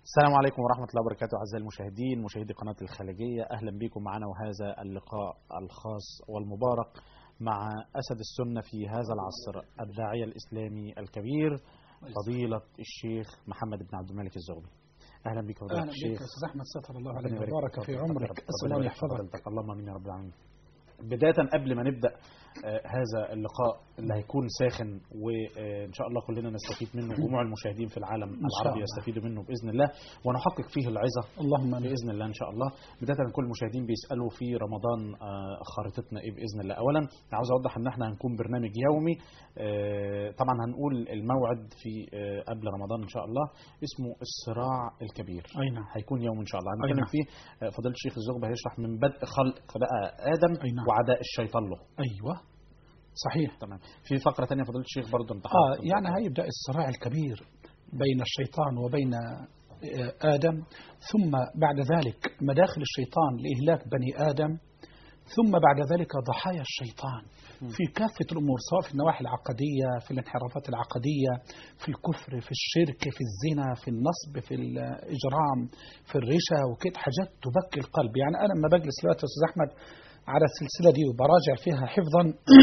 السلام عليكم ورحمة الله وبركاته أعزائي المشاهدين مشاهدي قناة الخليجية أهلا بكم معنا وهذا اللقاء الخاص والمبارك مع أسد السنة في هذا العصر الداعية الإسلامي الكبير فضيلة الشيخ محمد بن عبد الملك الزغبي أهلا بك فضيلة اهلا بك الشيخ استاذ احمد ستر الله ربنا عليك يبارك وبارك فيك. في ربنا عمرك يبارك اسال الله فيك. يحفظك فضيلتك. اللهم امين يا رب العالمين بداية قبل ما نبدأ آه، هذا اللقاء اللي هيكون ساخن وإن شاء الله كلنا نستفيد منه جموع المشاهدين في العالم شاء العربي الله. يستفيدوا منه بإذن الله ونحقق فيه العظة اللهم امين باذن الله ان شاء الله بدايه كل المشاهدين بيسالوا في رمضان آه، خارطتنا ايه باذن الله اولا عاوز اوضح ان احنا هنكون برنامج يومي آه، طبعا هنقول الموعد في آه، قبل رمضان ان شاء الله اسمه الصراع الكبير اي نعم هيكون يوم ان شاء الله أي هنتكلم نعم. فيه آه، فضيله الشيخ الزغبي هيشرح من بدء خلق بقى ادم أي نعم. وعداء الشيطان له ايوه صحيح تمام في فقره ثانيه فضيله الشيخ برضه انت اه حاطط- يعني هيبدا الصراع الكبير بين الشيطان وبين آه، ادم ثم بعد ذلك مداخل الشيطان لاهلاك بني ادم ثم بعد ذلك ضحايا الشيطان في كافة الأمور سواء في النواحي العقدية في الانحرافات العقدية في الكفر في الشرك في الزنا في النصب في الإجرام في الرشا وكده حاجات تبكي القلب يعني أنا لما بجلس دلوقتي يا أستاذ أحمد على السلسلة دي وبراجع فيها حفظا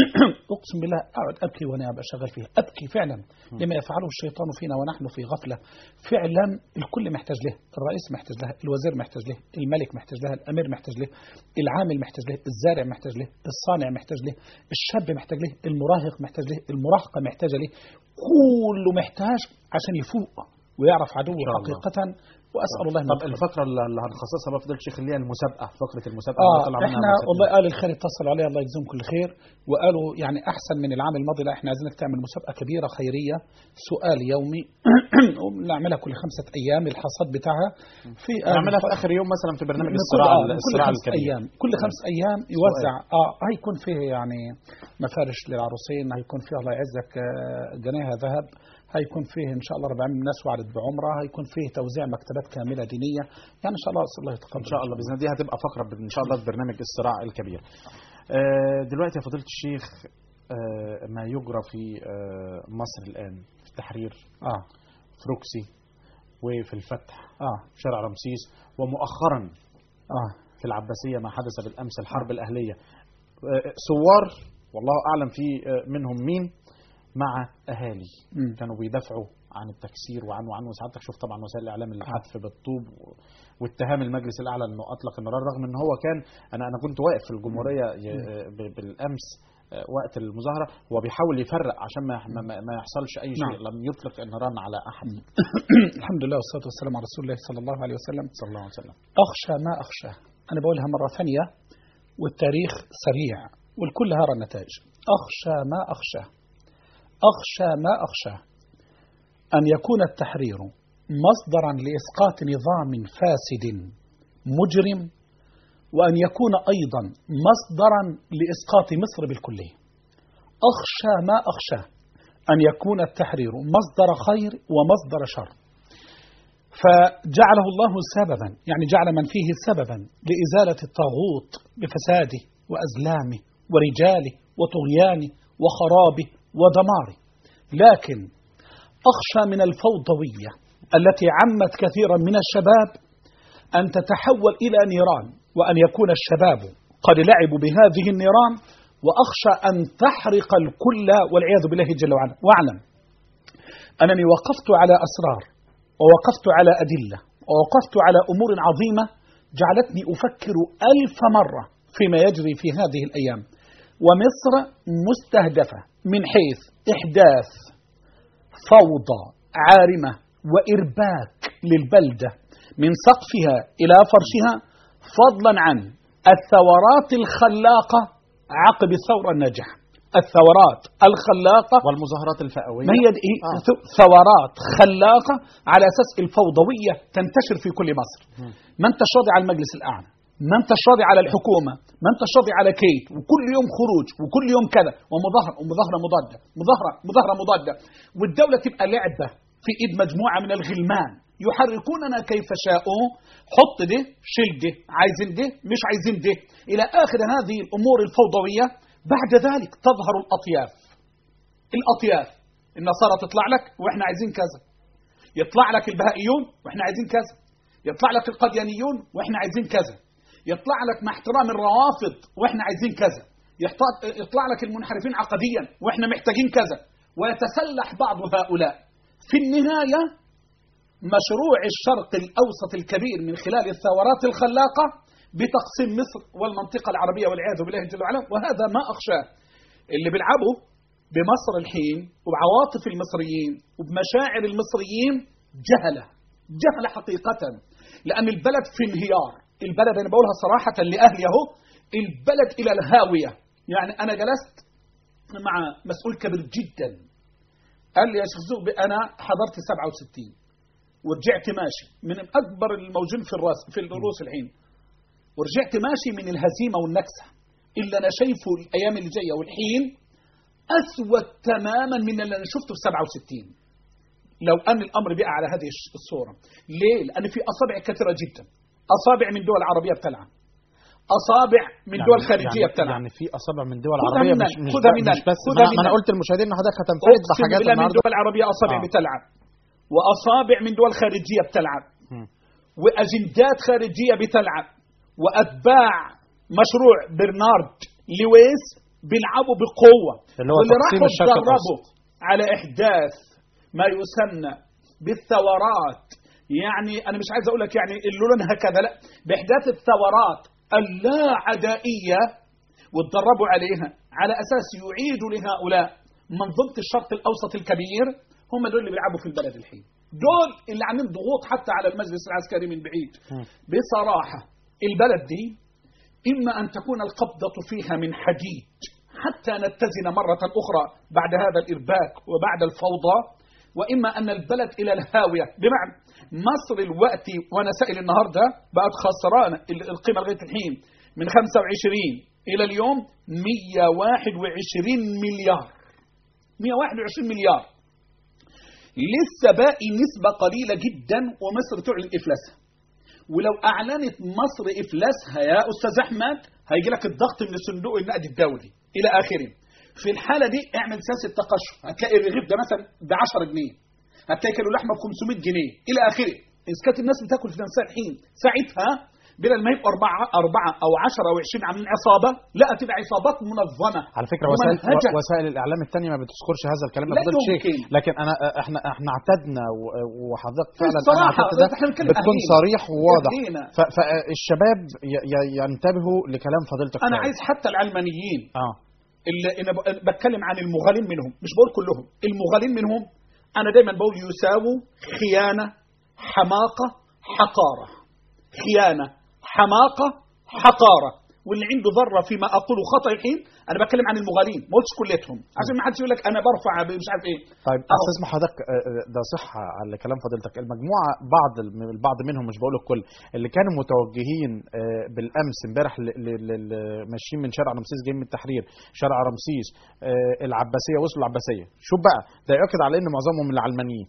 أقسم بالله أقعد أبكي وأنا أبقى شغال فيها أبكي فعلا لما يفعله الشيطان فينا ونحن في غفلة فعلا الكل محتاج له الرئيس محتاج له الوزير محتاج له الملك محتاج له الأمير محتاج له العامل محتاج له الزارع محتاج له الصانع محتاج له الشاب محتاج له المراهق محتاج له المراهقة محتاجة له كله محتاج عشان يفوق ويعرف عدوه إن شاء الله. حقيقة وأسأل الله طب المغفرة. الفقره اللي اللي هنخصصها بقى فضيله الشيخ اللي هي المسابقه فقره المسابقه اه اللي طلع منها احنا مسابقة. والله قال الخير اتصلوا عليها الله يجزيهم كل خير وقالوا يعني احسن من العام الماضي لا احنا عايزينك تعمل مسابقه كبيره خيريه سؤال يومي ونعملها كل خمسه ايام الحصاد بتاعها في نعملها في اخر يوم مثلا في برنامج من كل- الصراع آه، من كل الصراع خمس الكبير ايام كل خمس ايام يوزع اه هيكون فيه يعني مفارش للعروسين هيكون فيه الله يعزك آه، جنيها ذهب هيكون فيه ان شاء الله 400 ناس وعدت بعمره هيكون فيه توزيع مكتبات كامله دينيه يعني ان شاء الله اسال الله يتقبل ان شاء الله باذن الله دي هتبقى فقره ان شاء الله في برنامج الصراع الكبير. آه، دلوقتي يا فضيله الشيخ آه، ما يجرى في آه، مصر الان في التحرير اه في روكسي وفي الفتح اه في شارع رمسيس ومؤخرا اه في العباسيه ما حدث بالامس الحرب الاهليه آه، ثوار والله اعلم في آه، منهم مين مع اهالي مم. كانوا بيدافعوا عن التكسير وعن وعن وسعادتك شوف طبعا وسائل الاعلام اللي آه. حتف بالطوب و- واتهام المجلس الاعلى انه اطلق النار رغم ان هو كان انا انا كنت واقف في الجمهوريه ي- ب- بالامس آه، وقت المظاهره هو بيحاول يفرق عشان ما ما, ما- ما يحصلش اي شيء نعم. لم يطلق النيران على احد الحمد لله والصلاة والسلام على رسول الله صلى الله عليه وسلم صلى الله عليه وسلم أخشى ما أخشى أنا بقولها مرة ثانية والتاريخ سريع والكل هرى النتائج أخشى ما أخشى أخشى ما أخشى أن يكون التحرير مصدرا لإسقاط نظام فاسد مجرم وأن يكون أيضا مصدرا لإسقاط مصر بالكلية أخشى ما أخشى أن يكون التحرير مصدر خير ومصدر شر فجعله الله سببا يعني جعل من فيه سببا لإزالة الطاغوت بفساده وأزلامه ورجاله وطغيانه وخرابه ودماره لكن أخشى من الفوضوية التي عمت كثيرا من الشباب أن تتحول إلى نيران وأن يكون الشباب قد لعبوا بهذه النيران وأخشى أن تحرق الكل والعياذ بالله جل وعلا واعلم أنني وقفت على أسرار ووقفت على أدلة ووقفت على أمور عظيمة جعلتني أفكر ألف مرة فيما يجري في هذه الأيام ومصر مستهدفة من حيث إحداث فوضى عارمة وإرباك للبلدة من سقفها إلى فرشها فضلا عن الثورات الخلاقة عقب الثورة الناجحة الثورات الخلاقة والمظاهرات الفئويه ما هي دي آه. ث- ثورات خلاقة على أساس الفوضوية تنتشر في كل مصر ما انتش راضي على المجلس الأعلى ما انتش راضي على الحكومة ما انتش راضي على كيت وكل يوم خروج وكل يوم كذا ومظاهرة ومظاهرة مضادة مظاهرة مظاهرة مضادة والدولة تبقى لعبة في إيد مجموعة من الغلمان يحركوننا كيف شاءوا حط ده شيل ده عايزين ده مش عايزين ده إلى آخر هذه الأمور الفوضوية بعد ذلك تظهر الأطياف الأطياف النصارى تطلع لك وإحنا عايزين كذا يطلع لك البهائيون واحنا عايزين كذا يطلع لك القديانيون واحنا عايزين كذا يطلع لك مع احترام الروافض واحنا عايزين كذا يحط- يطلع لك المنحرفين عقديا واحنا محتاجين كذا ويتسلح بعض هؤلاء في النهايه مشروع الشرق الاوسط الكبير من خلال الثورات الخلاقه بتقسيم مصر والمنطقه العربيه والعياذ بالله جل وعلا وهذا ما اخشاه اللي بيلعبوا بمصر الحين وبعواطف المصريين وبمشاعر المصريين جهله جهله حقيقه لان البلد في انهيار البلد انا بقولها صراحه لاهلي اهو البلد الى الهاويه يعني انا جلست مع مسؤول كبير جدا قال لي يا شيخ زوبي انا حضرت 67 ورجعت ماشي من اكبر الموجودين في الراس في الروس الحين ورجعت ماشي من الهزيمه والنكسه اللي انا شايفه الايام اللي جايه والحين اسود تماما من اللي انا شفته في 67 لو ان الامر بقى على هذه الش- الصوره ليه لان في اصابع كثيره جدا اصابع من دول عربيه بتلعب اصابع من دول خارجيه يعني, بتلعب يعني في اصابع من دول خدها عربيه منك، مش مش, خدها ب- منك، مش بس خدها ما أنا- ما انا منك. قلت للمشاهدين ان حضرتك هتنفرد اقسم بحاجات بالله من النهارده دول عربيه اصابع آه. بتلعب واصابع من دول خارجيه بتلعب مم. واجندات خارجيه بتلعب واتباع مشروع برنارد لويس بيلعبوا بقوه اللي هو واللي تقسيم راحوا الشرق اتدربوا على احداث ما يسمى بالثورات يعني انا مش عايز اقول لك يعني اللون هكذا لا باحداث الثورات اللا عدائيه واتدربوا عليها على اساس يعيدوا لهؤلاء منظومه الشرق الاوسط الكبير هم دول اللي بيلعبوا في البلد الحين دول اللي عاملين ضغوط حتى على المجلس العسكري من بعيد مم. بصراحه البلد دي اما ان تكون القبضه فيها من حديد حتى نتزن مره اخرى بعد هذا الارباك وبعد الفوضى واما ان البلد الى الهاويه بمعنى مصر الوقت وانا سائل النهارده بقت خسرانه ال- القيمه لغايه الحين من 25 الى اليوم 121 مليار 121 مليار لسه باقي نسبة قليلة جدا ومصر تعلن إفلاسها ولو أعلنت مصر إفلاسها يا أستاذ أحمد هيجي لك الضغط من صندوق النقد الدولي إلى آخره في الحالة دي اعمل سياسة تقشف هتلاقي الرغيف ده مثلا ب 10 جنيه هتلاقي كيلو لحمة ب 500 جنيه إلى آخره إذا كانت الناس بتاكل في نفسها الحين ساعتها بدل ما يبقى أربعة أربعة أو 10 أو 20 عاملين عصابة لا تبقى عصابات منظمة على فكره وسائل ممنهجة. و- وسائل الاعلام الثانيه ما بتذكرش هذا الكلام ده لا فضيله الشيخ يمكن. لكن انا احنا احنا اعتدنا و- وحضرتك فعلا انا الصراحة، اعتدت ده احنا بنتكلم بتكون أهلينا. صريح وواضح أهلينا. ف- فالشباب ي- ي- ينتبهوا لكلام فضيلتك أنا فعلا. عايز حتى العلمانيين اه اللي انا ب- بتكلم عن المغالين منهم مش بقول كلهم المغالين منهم انا دايما بقول يساووا خيانه حماقه حقاره خيانه حماقه حقاره واللي عنده ذره فيما اقوله خطا الحين انا بتكلم عن المغالين ما قلتش كليتهم عشان ما حدش يقول لك انا برفع مش عارف ايه طيب أهو. استسمح حضرتك آه، آه، ده صحه على كلام فضيلتك المجموعه بعض الم- البعض منهم مش بقول الكل اللي كانوا متوجهين آه، بالامس امبارح ل- ل- ل- ماشيين من شارع رمسيس جايين من التحرير شارع رمسيس آه، العباسيه وصلوا العباسيه شوف بقى ده يؤكد على ان معظمهم من العلمانيين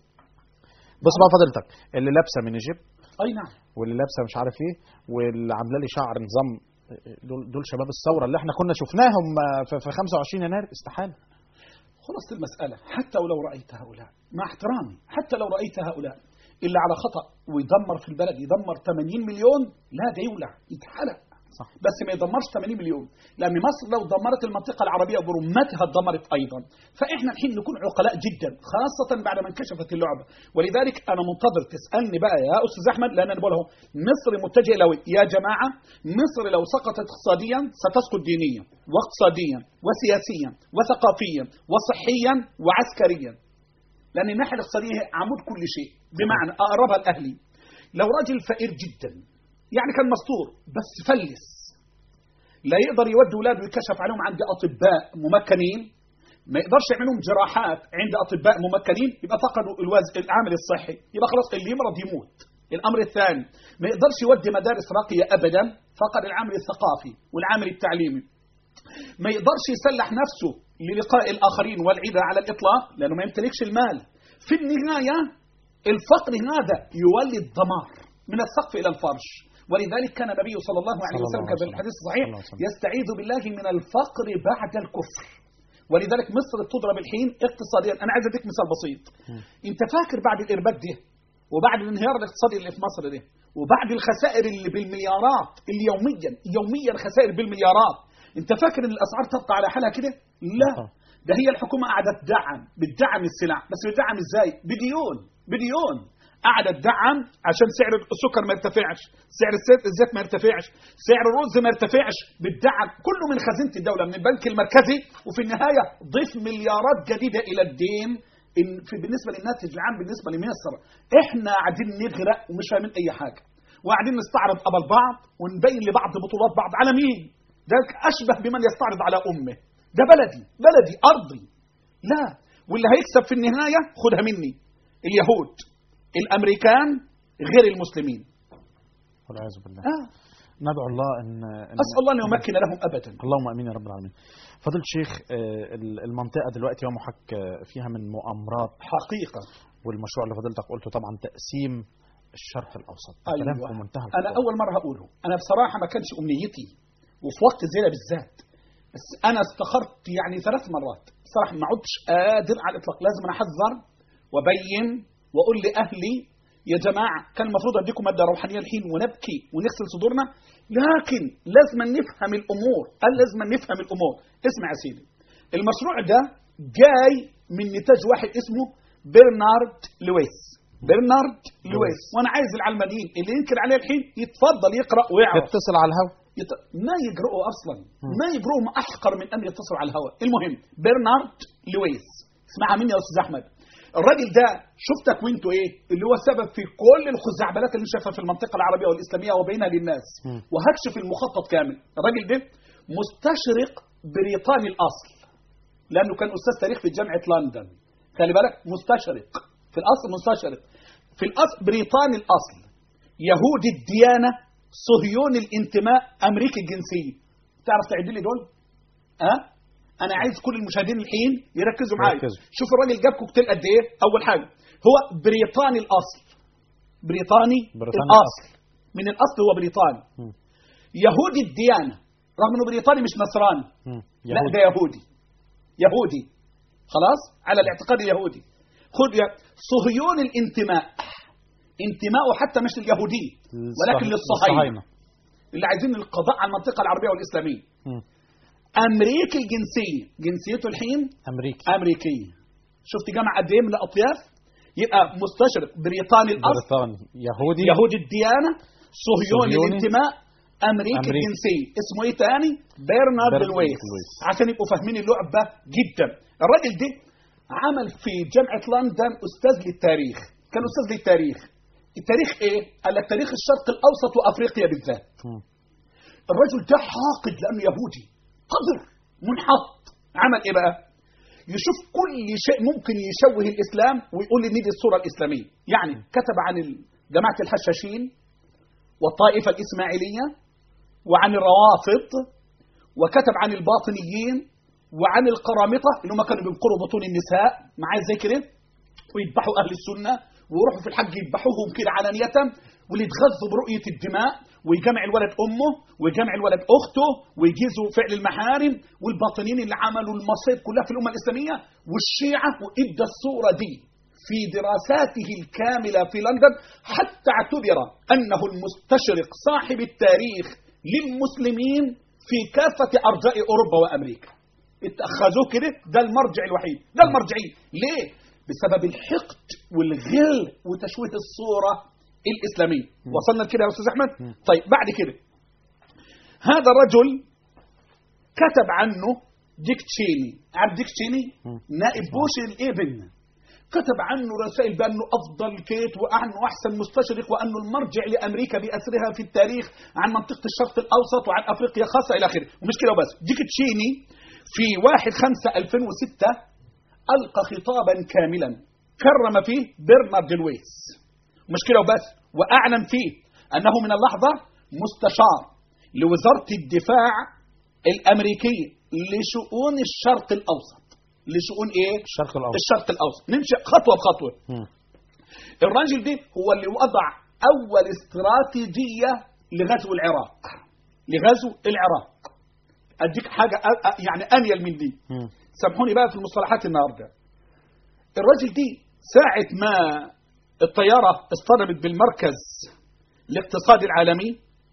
بص بقى فضيلتك اللي لابسه من جيب اي نعم واللي لابسه مش عارف ايه واللي عامله لي شعر نظام دول دول شباب الثوره اللي احنا كنا شفناهم آه، في في 25 يناير استحاله خلاص المسألة حتى ولو رأيت هؤلاء مع احترامي حتى لو رأيت هؤلاء اللي على خطأ ويدمر في البلد يدمر 80 مليون لا ده يولع يتحلق صح. بس ما يدمرش 80 مليون لأن مصر لو دمرت المنطقة العربية برمتها اتدمرت أيضا فإحنا الحين نكون عقلاء جدا خاصة بعد ما انكشفت اللعبة ولذلك أنا منتظر تسألني بقى يا أستاذ أحمد لأن أنا بقول اهو مصر متجهة لو يا جماعة مصر لو سقطت اقتصاديا ستسقط دينيا واقتصاديا وسياسيا وثقافيا وصحيا وعسكريا لأن الناحية الاقتصادية هي عمود كل شيء بمعنى أقربها الأهلي لو راجل فقير جدا يعني كان مستور بس فلس لا يقدر يودي ولاده يكشف عليهم عند أطباء ممكنين ما يقدرش يعملهم جراحات عند أطباء ممكنين يبقى فقدوا الوز... العامل الصحي يبقى خلاص اللي يمرض يموت الأمر الثاني ما يقدرش يودي مدارس راقية أبدا فقد العامل الثقافي والعامل التعليمي ما يقدرش يسلح نفسه للقاء الآخرين والعيدة على الإطلاق لأنه ما يمتلكش المال في النهاية الفقر هذا يولد دمار من السقف إلى الفرش ولذلك كان النبي صلى الله عليه صلى وسلم الله كما في عليه الحديث وسلم. الصحيح صلى الله عليه وسلم. يستعيذ بالله من الفقر بعد الكفر ولذلك مصر تضرب الحين اقتصاديا انا عايز اديك مثال بسيط انت فاكر بعد الارباك ده وبعد الانهيار الاقتصادي اللي في مصر ده وبعد الخسائر اللي بالمليارات اللي يوميا يوميا خسائر بالمليارات انت فاكر ان الاسعار تبقى على حالها كده لا آه. ده هي الحكومه قاعده تدعم بتدعم السلع بس بتدعم ازاي بديون بديون قاعده تدعم عشان سعر السكر ما يرتفعش سعر الزيت الزيت ما يرتفعش سعر الرز ما يرتفعش بتدعم كله من خزينه الدوله من البنك المركزي وفي النهايه ضيف مليارات جديده الى الدين إن في بالنسبه للناتج العام بالنسبه لمصر احنا قاعدين نغرق ومش فاهمين اي حاجه وقاعدين نستعرض قبل بعض ونبين لبعض بطولات بعض على مين ده اشبه بمن يستعرض على امه ده بلدي بلدي ارضي لا واللي هيكسب في النهايه خدها مني اليهود الامريكان غير المسلمين والعياذ بالله آه. ندعو الله ان إن- اسال الله ان يمكن لهم ابدا اللهم امين يا رب العالمين فضيله الشيخ آه، ال- المنطقه دلوقتي ومحك آه، فيها من مؤامرات حقيقه والمشروع اللي فضيلتك قلته طبعا تقسيم الشرق الاوسط أيوة. كلام في منتهى انا الخطوره اول مره هقوله انا بصراحه ما كانش امنيتي وفي وقت زي ده بالذات بس انا استخرت يعني ثلاث مرات صراحه ما عدتش قادر على الاطلاق لازم أنا احذر وابين واقول لاهلي يا جماعه كان المفروض اديكم ماده روحانيه الحين ونبكي ونغسل صدورنا لكن لازم نفهم الامور قال لازم نفهم الامور اسمع يا سيدي المشروع ده جاي من نتاج واحد اسمه برنارد لويس برنارد لويس وانا عايز العلمانيين اللي ينكر عليه الحين يتفضل يقرا ويعرف يتصل على الهواء يط... ما يجرؤوا اصلا ما يجرؤوا ما احقر من ان يتصلوا على الهواء المهم برنارد لويس اسمعها مني يا استاذ احمد الراجل ده شفتك وانتوا ايه اللي هو السبب في كل الخزعبلات اللي شافها في المنطقه العربيه والاسلاميه وبينها للناس مم. وهكشف المخطط كامل الراجل ده مستشرق بريطاني الاصل لانه كان استاذ تاريخ في جامعه لندن خلي بالك مستشرق في الاصل مستشرق في الاصل بريطاني الاصل يهودي الديانه صهيوني الانتماء امريكي الجنسيه تعرف تعد لي دول ها أه؟ انا عايز كل المشاهدين الحين يركزوا معايا يركزوا. شوف الراجل جاب كوكتيل قد ايه اول حاجه هو بريطاني الاصل بريطاني, بريطاني الاصل من الاصل هو بريطاني مم. يهودي الديانه رغم انه بريطاني مش نصراني مم. لا يهود ده يهودي يهودي خلاص على الاعتقاد اليهودي خد يا صهيون الانتماء انتماءه حتى مش لليهودي ولكن الصه- للصهاينه الصهاينة. اللي عايزين القضاء على المنطقه العربيه والاسلاميه مم. امريكي الجنسيه جنسيته الحين امريكي امريكيه شفت جمع قد ايه من الاطياف يبقى مستشرق بريطاني الاصل بريطاني يهودي يهودي الديانه صهيوني صهيوني. الانتماء امريكي أمريكي. الجنسيه اسمه ايه تاني برنارد برنارد لويس لويس. عشان يبقوا فاهمين اللعبه جدا الراجل ده عمل في جامعه لندن استاذ للتاريخ كان استاذ للتاريخ التاريخ ايه قال لك تاريخ الشرق الاوسط وافريقيا بالذات مم. الرجل ده حاقد لانه يهودي قذر منحط عمل ايه بقى يشوف كل شيء ممكن يشوه الاسلام ويقول لي دي الصوره الاسلاميه يعني كتب عن ال- جماعه الحشاشين والطائفه الاسماعيليه وعن الروافض وكتب عن الباطنيين وعن القرامطه اللي هم كانوا بينقروا بطون النساء معايا زي كده ويذبحوا اهل السنه ويروحوا في الحج يذبحوهم كده علانيه واللي يتغذوا برؤيه الدماء ويجمع الولد امه ويجمع الولد اخته ويجيزوا فعل المحارم والباطنيين اللي عملوا المصائب كلها في الامه الاسلاميه والشيعه وادى الصوره دي في دراساته الكامله في لندن حتى اعتبر انه المستشرق صاحب التاريخ للمسلمين في كافه ارجاء اوروبا وامريكا اتخذوه كده ده المرجع الوحيد ده المرجعيه ليه بسبب الحقد والغل وتشويه الصوره الاسلاميه وصلنا كده يا استاذ احمد طيب بعد كده هذا الرجل كتب عنه ديك تشيني عارف ديك تشيني مم. نائب بوش الابن كتب عنه رسائل بانه افضل كيت وانه احسن مستشرق وانه المرجع لامريكا باسرها في التاريخ عن منطقه الشرق الاوسط وعن افريقيا خاصه الى اخره ومش كده وبس ديك تشيني في 1 5 2006 القى خطابا كاملا كرم فيه برنارد لويس مش كده وبس واعلن فيه انه من اللحظه مستشار لوزاره الدفاع الامريكيه لشؤون الشرق الاوسط لشؤون ايه الشرق الاوسط الشرق الاوسط نمشي خطوه بخطوه مم. الراجل ده هو اللي وضع اول استراتيجيه لغزو العراق لغزو العراق اديك حاجه أ- أ- يعني انيل من دي مم. سامحوني بقى في المصطلحات النهارده الراجل دي ساعة ما الطيارة اصطدمت بالمركز الاقتصادي العالمي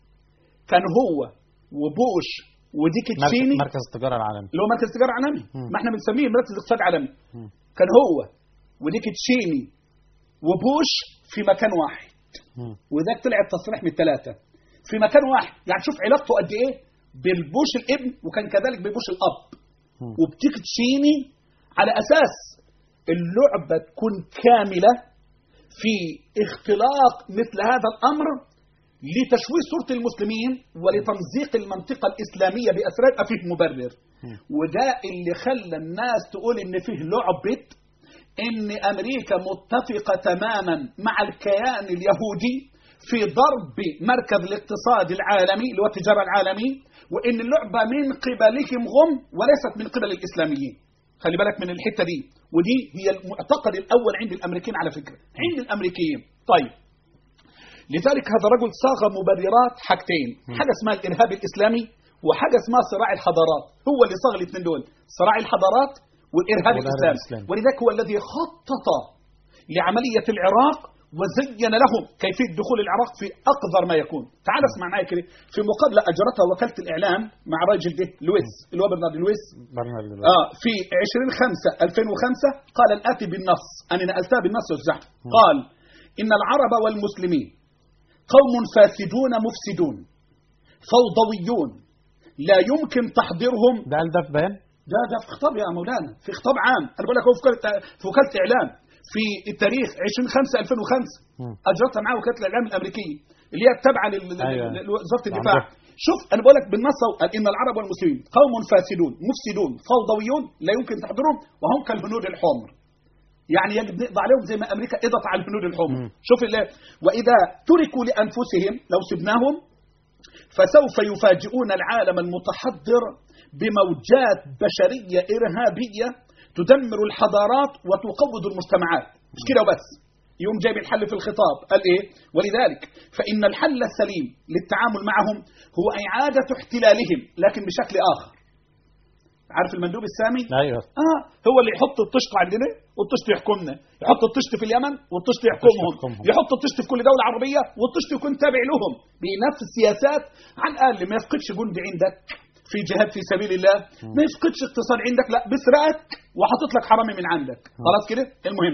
كان هو وبوش وديك تشيني مركز, مركز التجاره العالمي اللي هو مركز التجاره العالمي مم. ما احنا بنسميه مركز الاقتصاد العالمي مم. كان هو وديك تشيني وبوش في مكان واحد مم. وذاك طلع التصريح من الثلاثه في مكان واحد يعني شوف علاقته قد ايه بالبوش الابن وكان كذلك ببوش الاب مم. وبتيك تشيني على اساس اللعبه تكون كامله في اختلاق مثل هذا الامر لتشويه صوره المسلمين ولتمزيق المنطقه الاسلاميه باسرار فيه مبرر مم. وده اللي خلى الناس تقول ان فيه لعبه ان امريكا متفقه تماما مع الكيان اليهودي في ضرب مركز الاقتصاد العالمي اللي هو التجاره العالمي وان اللعبه من قبلهم هم وليست من قبل الاسلاميين خلي بالك من الحته دي ودي هي المعتقد الاول عند الامريكان على فكره عند الامريكيين طيب لذلك هذا الرجل صاغ مبررات حاجتين حاجه اسمها الارهاب الاسلامي وحاجه اسمها صراع الحضارات هو اللي صاغ الاثنين دول صراع الحضارات والارهاب والإرهاب الاسلامي الإسلامي. ولذلك هو الذي خطط لعمليه العراق وزين لهم كيفيه دخول العراق في اقذر ما يكون تعال اسمع معي كده في مقابله اجرتها وكاله الاعلام مع راجل ده لويس اللي هو برنارد لويس برنامج دلوقتي. اه في 20 5 2005 قال الاتي بالنص انا نقلتها بالنص والزحف قال ان العرب والمسلمين قوم فاسدون مفسدون فوضويون لا يمكن تحضيرهم ده قال ده في بيان ده ده في خطاب يا مولانا في خطاب عام انا بقول لك هو في وكاله في وكاله اعلام في التاريخ 20 5 2005 مم. اجرتها معاه وكاله الاعلام الامريكيه اللي هي التابعه لل- أيوة. لل- لوزاره الدفاع عندك. شوف انا بقول لك بالنص أهو، قال ان العرب والمسلمين قوم فاسدون مفسدون فوضويون لا يمكن تحضرهم وهم كالهنود الحمر يعني يجب نقضي عليهم زي ما امريكا قضت على الهنود الحمر مم. شوف الله واذا تركوا لانفسهم لو سبناهم فسوف يفاجئون العالم المتحضر بموجات بشريه ارهابيه تدمر الحضارات وتقوض المجتمعات مش كده وبس يوم جايب الحل في الخطاب قال ايه ولذلك فان الحل السليم للتعامل معهم هو اعاده احتلالهم لكن بشكل اخر عارف المندوب السامي ايوه اه هو اللي يحط الطشت عندنا والطشت يحكمنا يحط الطشت في اليمن والطشت يحكمهم يحكمهم. يحط الطشت في كل دوله عربيه والطشت يكون تابع لهم بنفس السياسات على الاقل ما يفقدش جند عندك في جهاد في سبيل الله ما يفقدش اقتصاد عندك لا بسرقك وحاطط لك حرامي من عندك خلاص كده المهم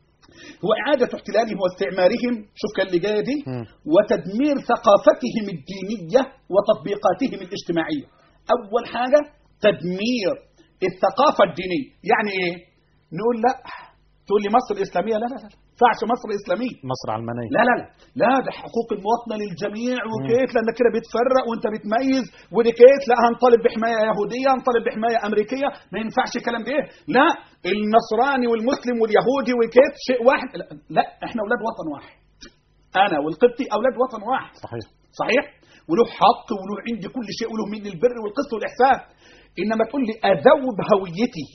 هو إعادة احتلالهم واستعمارهم شوف كان اللي جاية دي مم. وتدمير ثقافتهم الدينية وتطبيقاتهم الاجتماعية أول حاجة تدمير الثقافة الدينية يعني إيه نقول لا تقول لي مصر الإسلامية لا لا لا ما ينفعش مصر إسلامية مصر علمانيه لا لا لا لا ده حقوق المواطنة للجميع وكيت لأنك كده بتفرق وأنت بتميز ودي كيت لا هنطالب بحماية يهودية هنطالب بحماية أمريكية ما ينفعش الكلام ده لا النصراني والمسلم واليهودي وكيت شيء واحد لا, لا احنا أولاد وطن واحد أنا والقبطي أولاد وطن واحد صحيح صحيح وله حق وله عندي كل شيء وله مني البر والقسط والإحسان إنما تقول لي أذوب هويتي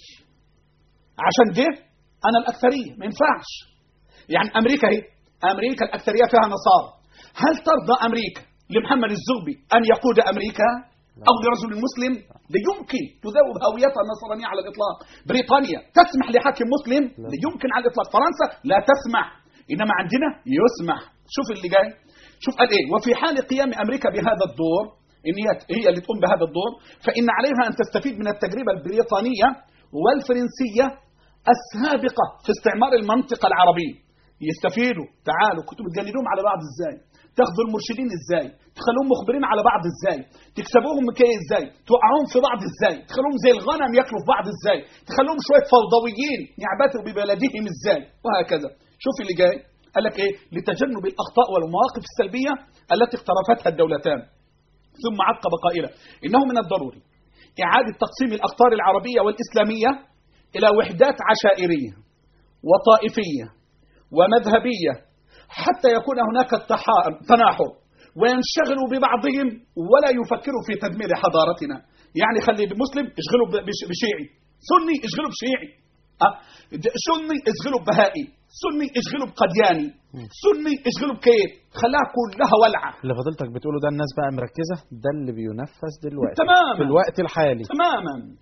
عشان ده أنا الأكثرية ما ينفعش يعني أمريكا هي أمريكا الأكثرية فيها نصارى هل ترضى أمريكا لمحمد الزغبي أن يقود أمريكا أو لرجل مسلم لا يمكن تذوب هويتها النصرانية على الإطلاق بريطانيا تسمح لحاكم مسلم لا يمكن على الإطلاق فرنسا لا تسمح إنما عندنا يسمح شوف اللي جاي شوف قال إيه وفي حال قيام أمريكا بهذا الدور إن هي هي اللي تقوم بهذا الدور فإن عليها أن تستفيد من التجربة البريطانية والفرنسية السابقة في استعمار المنطقة العربية يستفيدوا تعالوا كنتوا بتجندوهم على بعض ازاي تاخدوا المرشدين ازاي تخلوهم مخبرين على بعض ازاي تكسبوهم كي ازاي توقعوهم في بعض ازاي تخلوهم زي الغنم ياكلوا في بعض ازاي تخلوهم شويه فوضويين يعبثوا ببلدهم ازاي وهكذا شوف اللي جاي قال لك ايه لتجنب الاخطاء والمواقف السلبيه التي اقترفتها الدولتان ثم عقب قائلا انه من الضروري اعاده تقسيم الاقطار العربيه والاسلاميه الى وحدات عشائريه وطائفيه ومذهبيه حتى يكون هناك التحا- تناحر وينشغلوا ببعضهم ولا يفكروا في تدمير حضارتنا يعني خلي المسلم اشغلوا ب- بش- بشيعي سني اشغلوا بشيعي أه؟ ج- سني اشغلوا ببهائي سني اشغلوا بقدياني سني اشغلوا بكيت خلاها كلها ولعه اللي فضلتك بتقوله ده الناس بقى مركزه ده اللي بينفذ دلوقتي تماما. في الوقت الحالي تماما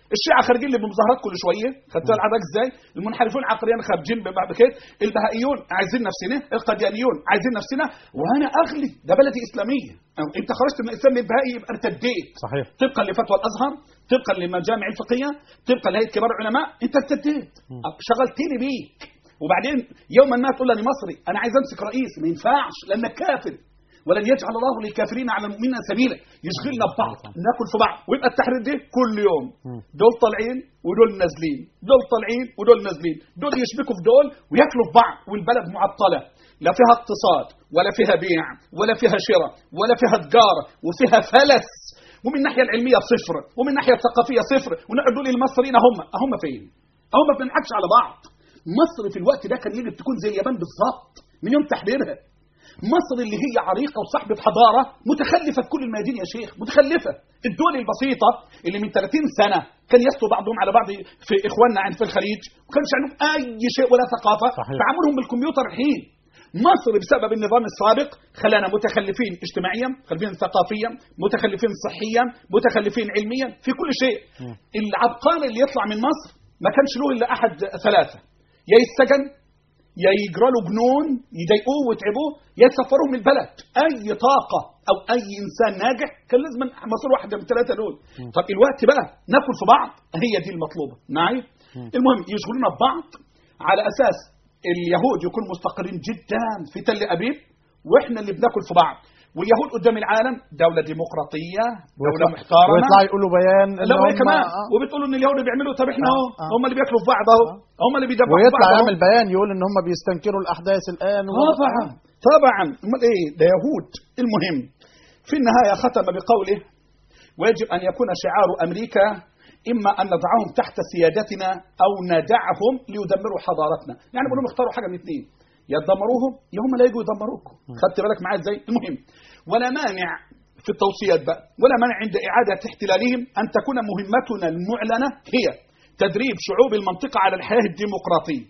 الشيعة خارجين لي بمظاهرات كل شويه خدت بالك حضرتك ازاي المنحرفون عقليا خارجين بعد كده البهائيون عايزين نفسنا القديانيون عايزين نفسنا وانا اغلي ده بلدي اسلاميه انت خرجت من الاسلام للبهائي يبقى ارتديت صحيح طبقا لفتوى الازهر طبقا للمجامع الفقهيه طبقا لهيئه كبار العلماء انت ارتديت شغلتني بيك وبعدين يوما ما تقول لي مصري انا عايز امسك رئيس ما ينفعش لانك كافر ولن يجعل الله للكافرين على المؤمنين سبيلا يشغلنا ببعض ناكل في بعض ويبقى التحرير ده كل يوم دول طالعين ودول نازلين دول طالعين ودول نازلين دول يشبكوا في دول وياكلوا في بعض والبلد معطله لا فيها اقتصاد ولا فيها بيع ولا فيها شراء ولا فيها تجاره وفيها فلس ومن الناحيه العلميه صفر ومن الناحيه الثقافيه صفر ونقعد نقول المصريين هم هم فين؟ هم ما بنضحكش على بعض مصر في الوقت ده كان يجب تكون زي اليابان بالظبط من يوم تحريرها مصر اللي هي عريقه وصاحبه حضاره متخلفه في كل الميادين يا شيخ متخلفه الدول البسيطه اللي من 30 سنه كان يسلو بعضهم على بعض في اخواننا عند في الخليج ما كانش عندهم اي شيء ولا ثقافه صحيح. تعاملهم بالكمبيوتر الحين مصر بسبب النظام السابق خلانا متخلفين اجتماعيا متخلفين ثقافيا متخلفين صحيا متخلفين علميا في كل شيء العبقري اللي يطلع من مصر ما كانش له الا احد ثلاثه يا يتسجن يا يجرى له جنون يضايقوه ويتعبوه يا يسفروه من البلد اي طاقه او اي انسان ناجح كان لازم مصير واحده من الثلاثه دول طب الوقت بقى ناكل في بعض هي دي المطلوبه معي المهم يشغلونا ببعض على اساس اليهود يكونوا مستقرين جدا في تل ابيب واحنا اللي بناكل في بعض واليهود قدام العالم دوله ديمقراطيه دوله ويطلع- محترمه ويطلع يقولوا بيان إن لا وهي هم- كمان آه. وبتقولوا ان اليهود بيعملوا طب احنا اهو آه. هم اللي بياكلوا في بعض اهو هم اللي بيدبحوا في ويطلع بعض أهو. يعمل بيان يقول ان هم بيستنكروا الاحداث الان و... طبعا طبعا امال ايه ده يهود المهم في النهايه ختم بقوله ويجب ان يكون شعار امريكا اما ان ندعهم تحت سيادتنا او ندعهم ليدمروا حضارتنا يعني بقول لهم اختاروا حاجه من اثنين يا تدمروهم يا هم لا يجوا يدمروكم خدت بالك معايا ازاي المهم ولا مانع في التوصيات بقى ولا مانع عند اعاده احتلالهم ان تكون مهمتنا المعلنه هي تدريب شعوب المنطقه على الحياه الديمقراطيه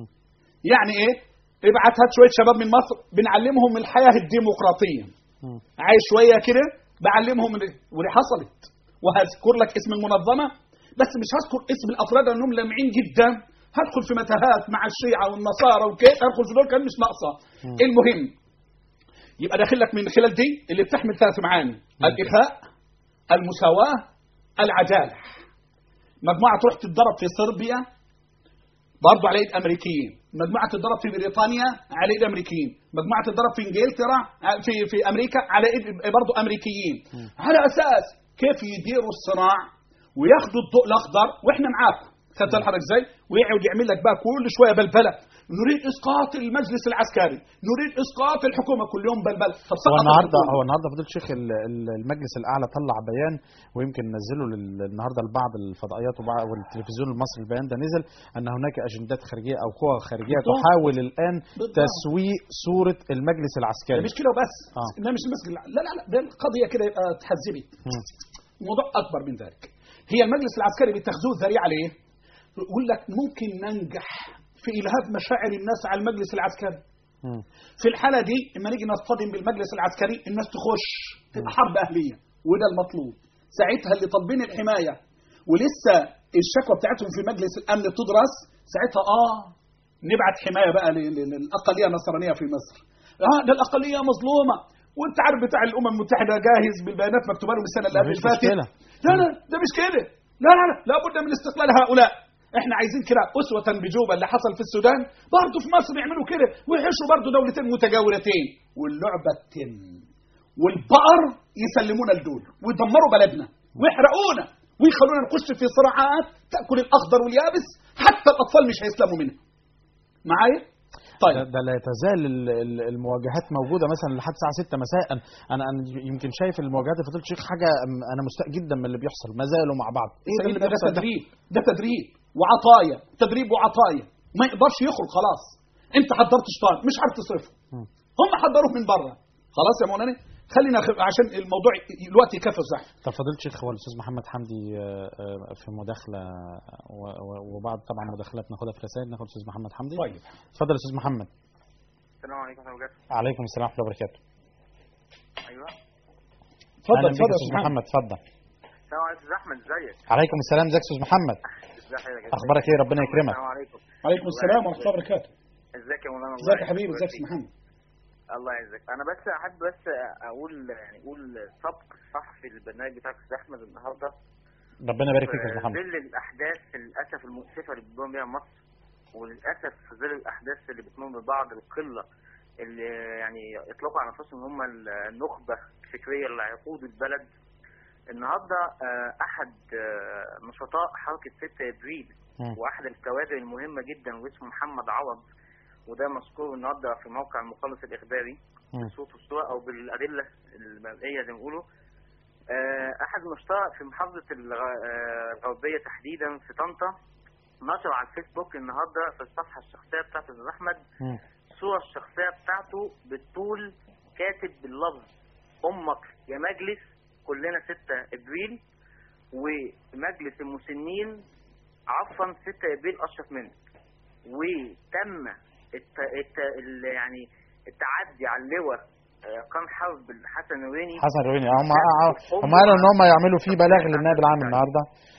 يعني ايه ابعت هات شويه شباب من مصر بنعلمهم الحياه الديمقراطيه مم. عايز شويه كده بعلمهم ال- ودي حصلت وهذكر لك اسم المنظمه بس مش هذكر اسم الافراد لانهم لامعين جدا هدخل في متاهات مع الشيعه والنصارى وكيف ادخل في دول كان مش ناقصه المهم يبقى داخل لك من خلال دي اللي بتحمل ثلاث معاني الاخاء المساواه العداله مجموعه تروح تتدرب في صربيا برضه على ايد امريكيين مجموعه تتدرب في بريطانيا على ايد امريكيين مجموعه تتدرب في انجلترا ع- في في امريكا على ايد برضه امريكيين على اساس كيف يديروا الصراع وياخدوا الضوء الاخضر واحنا معاكم خدت بالك حضرتك ازاي ويقعد يعمل لك بقى كل شويه بلبله نريد اسقاط المجلس العسكري نريد اسقاط الحكومه كل يوم بلبله طب هو سقط النهارده الحكومة. هو النهارده فضيله الشيخ ال- ال- المجلس الاعلى طلع بيان ويمكن نزله لل- النهارده لبعض الفضائيات وبع- والتلفزيون المصري البيان ده نزل ان هناك اجندات خارجيه او قوى خارجيه بالضبط. تحاول الان بالضبط. تسويق صوره المجلس ده العسكري مش كده وبس آه. لا مش المسجد لا لا لا ده القضيه كده يبقى تحزبت مم. الموضوع اكبر من ذلك هي المجلس العسكري بيتخذوه ذريعه ليه؟ يقول لك ممكن ننجح في الهاب مشاعر الناس على المجلس العسكري مم. في الحاله دي اما نيجي نصطدم بالمجلس العسكري الناس تخش تبقى حرب اهليه وده المطلوب ساعتها اللي طالبين الحمايه ولسه الشكوى بتاعتهم في مجلس الامن بتدرس ساعتها اه نبعت حمايه بقى ل- ل- للاقليه النصرانيه في مصر اه ده الاقليه مظلومه وانت عارف بتاع الامم المتحده جاهز بالبيانات مكتوبه لهم السنه اللي قبل مفيش اللي فاتت مشكلة. لا لا ده مش كده لا لا لا لابد من استقلال هؤلاء احنا عايزين كده اسوه بجوبه اللي حصل في السودان برضه في مصر يعملوا كده ويعيشوا برضه دولتين متجاورتين واللعبه تتم والبقر يسلمونا لدول ويدمروا بلدنا ويحرقونا ويخلونا نخش في صراعات تاكل الاخضر واليابس حتى الاطفال مش هيسلموا منها معايا طيب ده, ده لا تزال ال- ال- المواجهات موجوده مثلا لحد الساعه 6 مساء انا انا يمكن شايف المواجهات يا فضيله الشيخ حاجه أم- انا مستاء جدا من اللي بيحصل ما زالوا مع بعض ايه ده, اللي ده, ده بيحصل ده؟ تدريب ده تدريب وعطايا تدريب وعطايا ما يقدرش يخرج خلاص انت حضرت شطان مش عارف تصرفه مم. هم حضروه من بره خلاص يا مولانا خلينا خ... عشان الموضوع الوقت يكفي الزحف طب فضيله الشيخ هو الاستاذ محمد حمدي آه، آه، في مداخله و- و- وبعض طبعا مداخلات ناخدها في رسائل ناخد الاستاذ محمد حمدي طيب اتفضل يا استاذ محمد السلام عليكم ورحمة الله وبركاته عليكم السلام ورحمه الله وبركاته أيوه اتفضل أهلا بك اتفضل يا يا استاذ محمد محمد اتفضل السلام عليكم استاذ احمد ازيك عليكم السلام ازيك يا استاذ محمد ازي حضرتك اخبارك ايه ربنا يكرمك السلام عليكم عليكم السلام ورحمة الله وبركاته ازيك يا مولانا الله ازيك يا يعزك حبيبي ازيك يا ويبارك محمد فيك. الله يعزك انا بس احب بس اقول يعني اقول سبق الصحفي البرنامج بتاعك استاذ احمد النهارده ربنا يبارك فيك يا استاذ في محمد ظل الاحداث للاسف المؤسفه اللي بتمر بيها مصر وللاسف في ظل الاحداث اللي بتمر ببعض القله اللي يعني يطلقوا على انفسهم هم النخبه الفكريه اللي هيقودوا البلد النهارده آه، احد آه، نشطاء حركه 6 ابريل مم. واحد الكوادر المهمه جدا واسمه محمد عوض وده مذكور النهارده في موقع المخلص الاخباري مم. بالصوت والصوره او بالادله المرئيه زي ما بيقولوا آه، احد النشطاء في محافظه الغ- آه، الغربيه تحديدا في طنطا نشر على الفيسبوك النهارده في الصفحه الشخصيه بتاعت الاستاذ احمد مم. الصوره الشخصيه بتاعته بالطول كاتب باللفظ امك يا مجلس كلنا 6 ابريل ومجلس المسنين عفوا 6 ابريل اشرف منك وتم الت... الت... ال... يعني التعدي على اللواء آه، قام حرب الحسن الرويني حسن رويني هم هم قالوا ان هم يعملوا فيه بلاغ للنائب العام النهارده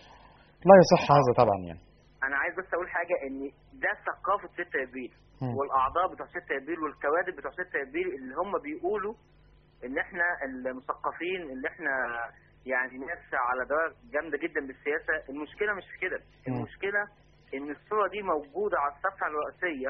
لا يصح هذا طبعا يعني انا عايز بس اقول حاجه ان ده ثقافه 6 ابريل مم. والاعضاء بتوع 6 ابريل والكوادر بتوع 6 ابريل اللي هم بيقولوا ان احنا المثقفين اللي احنا يعني ناس على درجه جامده جدا بالسياسه المشكله مش في كده مم. المشكله ان الصوره دي موجوده على الصفحه الرئيسيه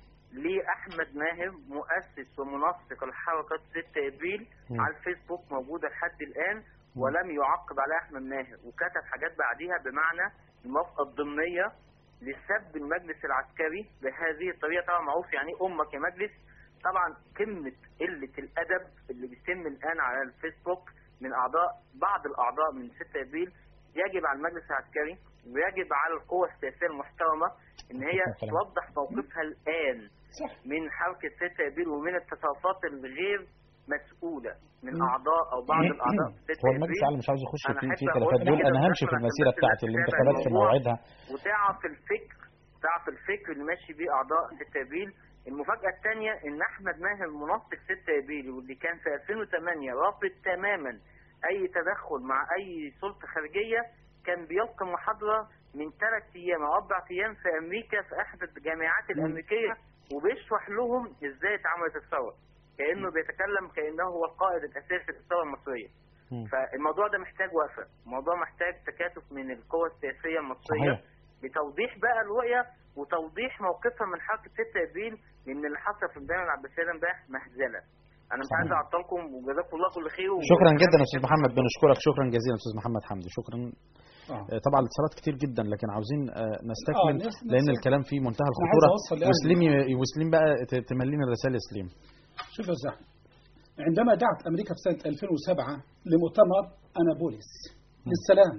لاحمد ماهر مؤسس ومنسق الحركه 6 ابريل مم. على الفيسبوك موجوده لحد الان ولم يعقب عليها احمد ماهر وكتب حاجات بعديها بمعنى الموافقه الضمنيه لسب المجلس العسكري بهذه الطريقه طبعا معروف يعني إيه امك يا مجلس طبعا قمه قله الادب اللي بيتم الان على الفيسبوك من اعضاء بعض الاعضاء من 6 ابريل يجب على المجلس العسكري ويجب على القوى السياسيه المحترمه ان هي الكلام. توضح موقفها الان صح من حركه 6 ابريل ومن التصرفات الغير مسؤوله من مم. اعضاء او بعض الاعضاء في 6 هو المجلس ابريل العام مش عاوز يخش أنا في أحب في أقول خلافات بيقول كده انا همشي في عشان المسيره بس بتاعتي تتابع الانتخابات في الموضوع. موعدها وتعرف الفكر تعرف الفكر اللي ماشي بيه اعضاء 6 ابريل المفاجاه الثانيه ان احمد ماهر منسق 6 ابريل واللي كان في 2008 رافض تماما اي تدخل مع اي سلطه خارجيه كان بيلقي محاضره من ثلاث ايام او اربع ايام في امريكا في احد الجامعات الامريكيه وبيشرح لهم ازاي اتعملت الثوره كانه بيتكلم كانه هو القائد الاساسي للثوره المصريه مم. فالموضوع ده محتاج وقفه الموضوع محتاج تكاتف من القوى السياسيه المصريه صحيح. بتوضيح بقى الرؤيه وتوضيح موقفها من حركه 6 ابريل لان اللي حصل في الجامعه العباسيه ده امبارح مهزله انا مش صحيح. عايز اعطلكم وجزاكم الله كل خير شكرا جدا يا استاذ محمد بنشكرك شكرا جزيلا استاذ محمد حمدي شكرا آه. آه، طبعا الاتصالات كتير جدا لكن عاوزين آه، نستكمل آه، نس- لان نس- الكلام فيه منتهى عايز الخطوره أوصل لأهل وسليم وسليم بقى ت- تملينا الرسائل يا سليم شوف يا زحمة عندما دعت أمريكا في سنة 2007 لمؤتمر أنابوليس للسلام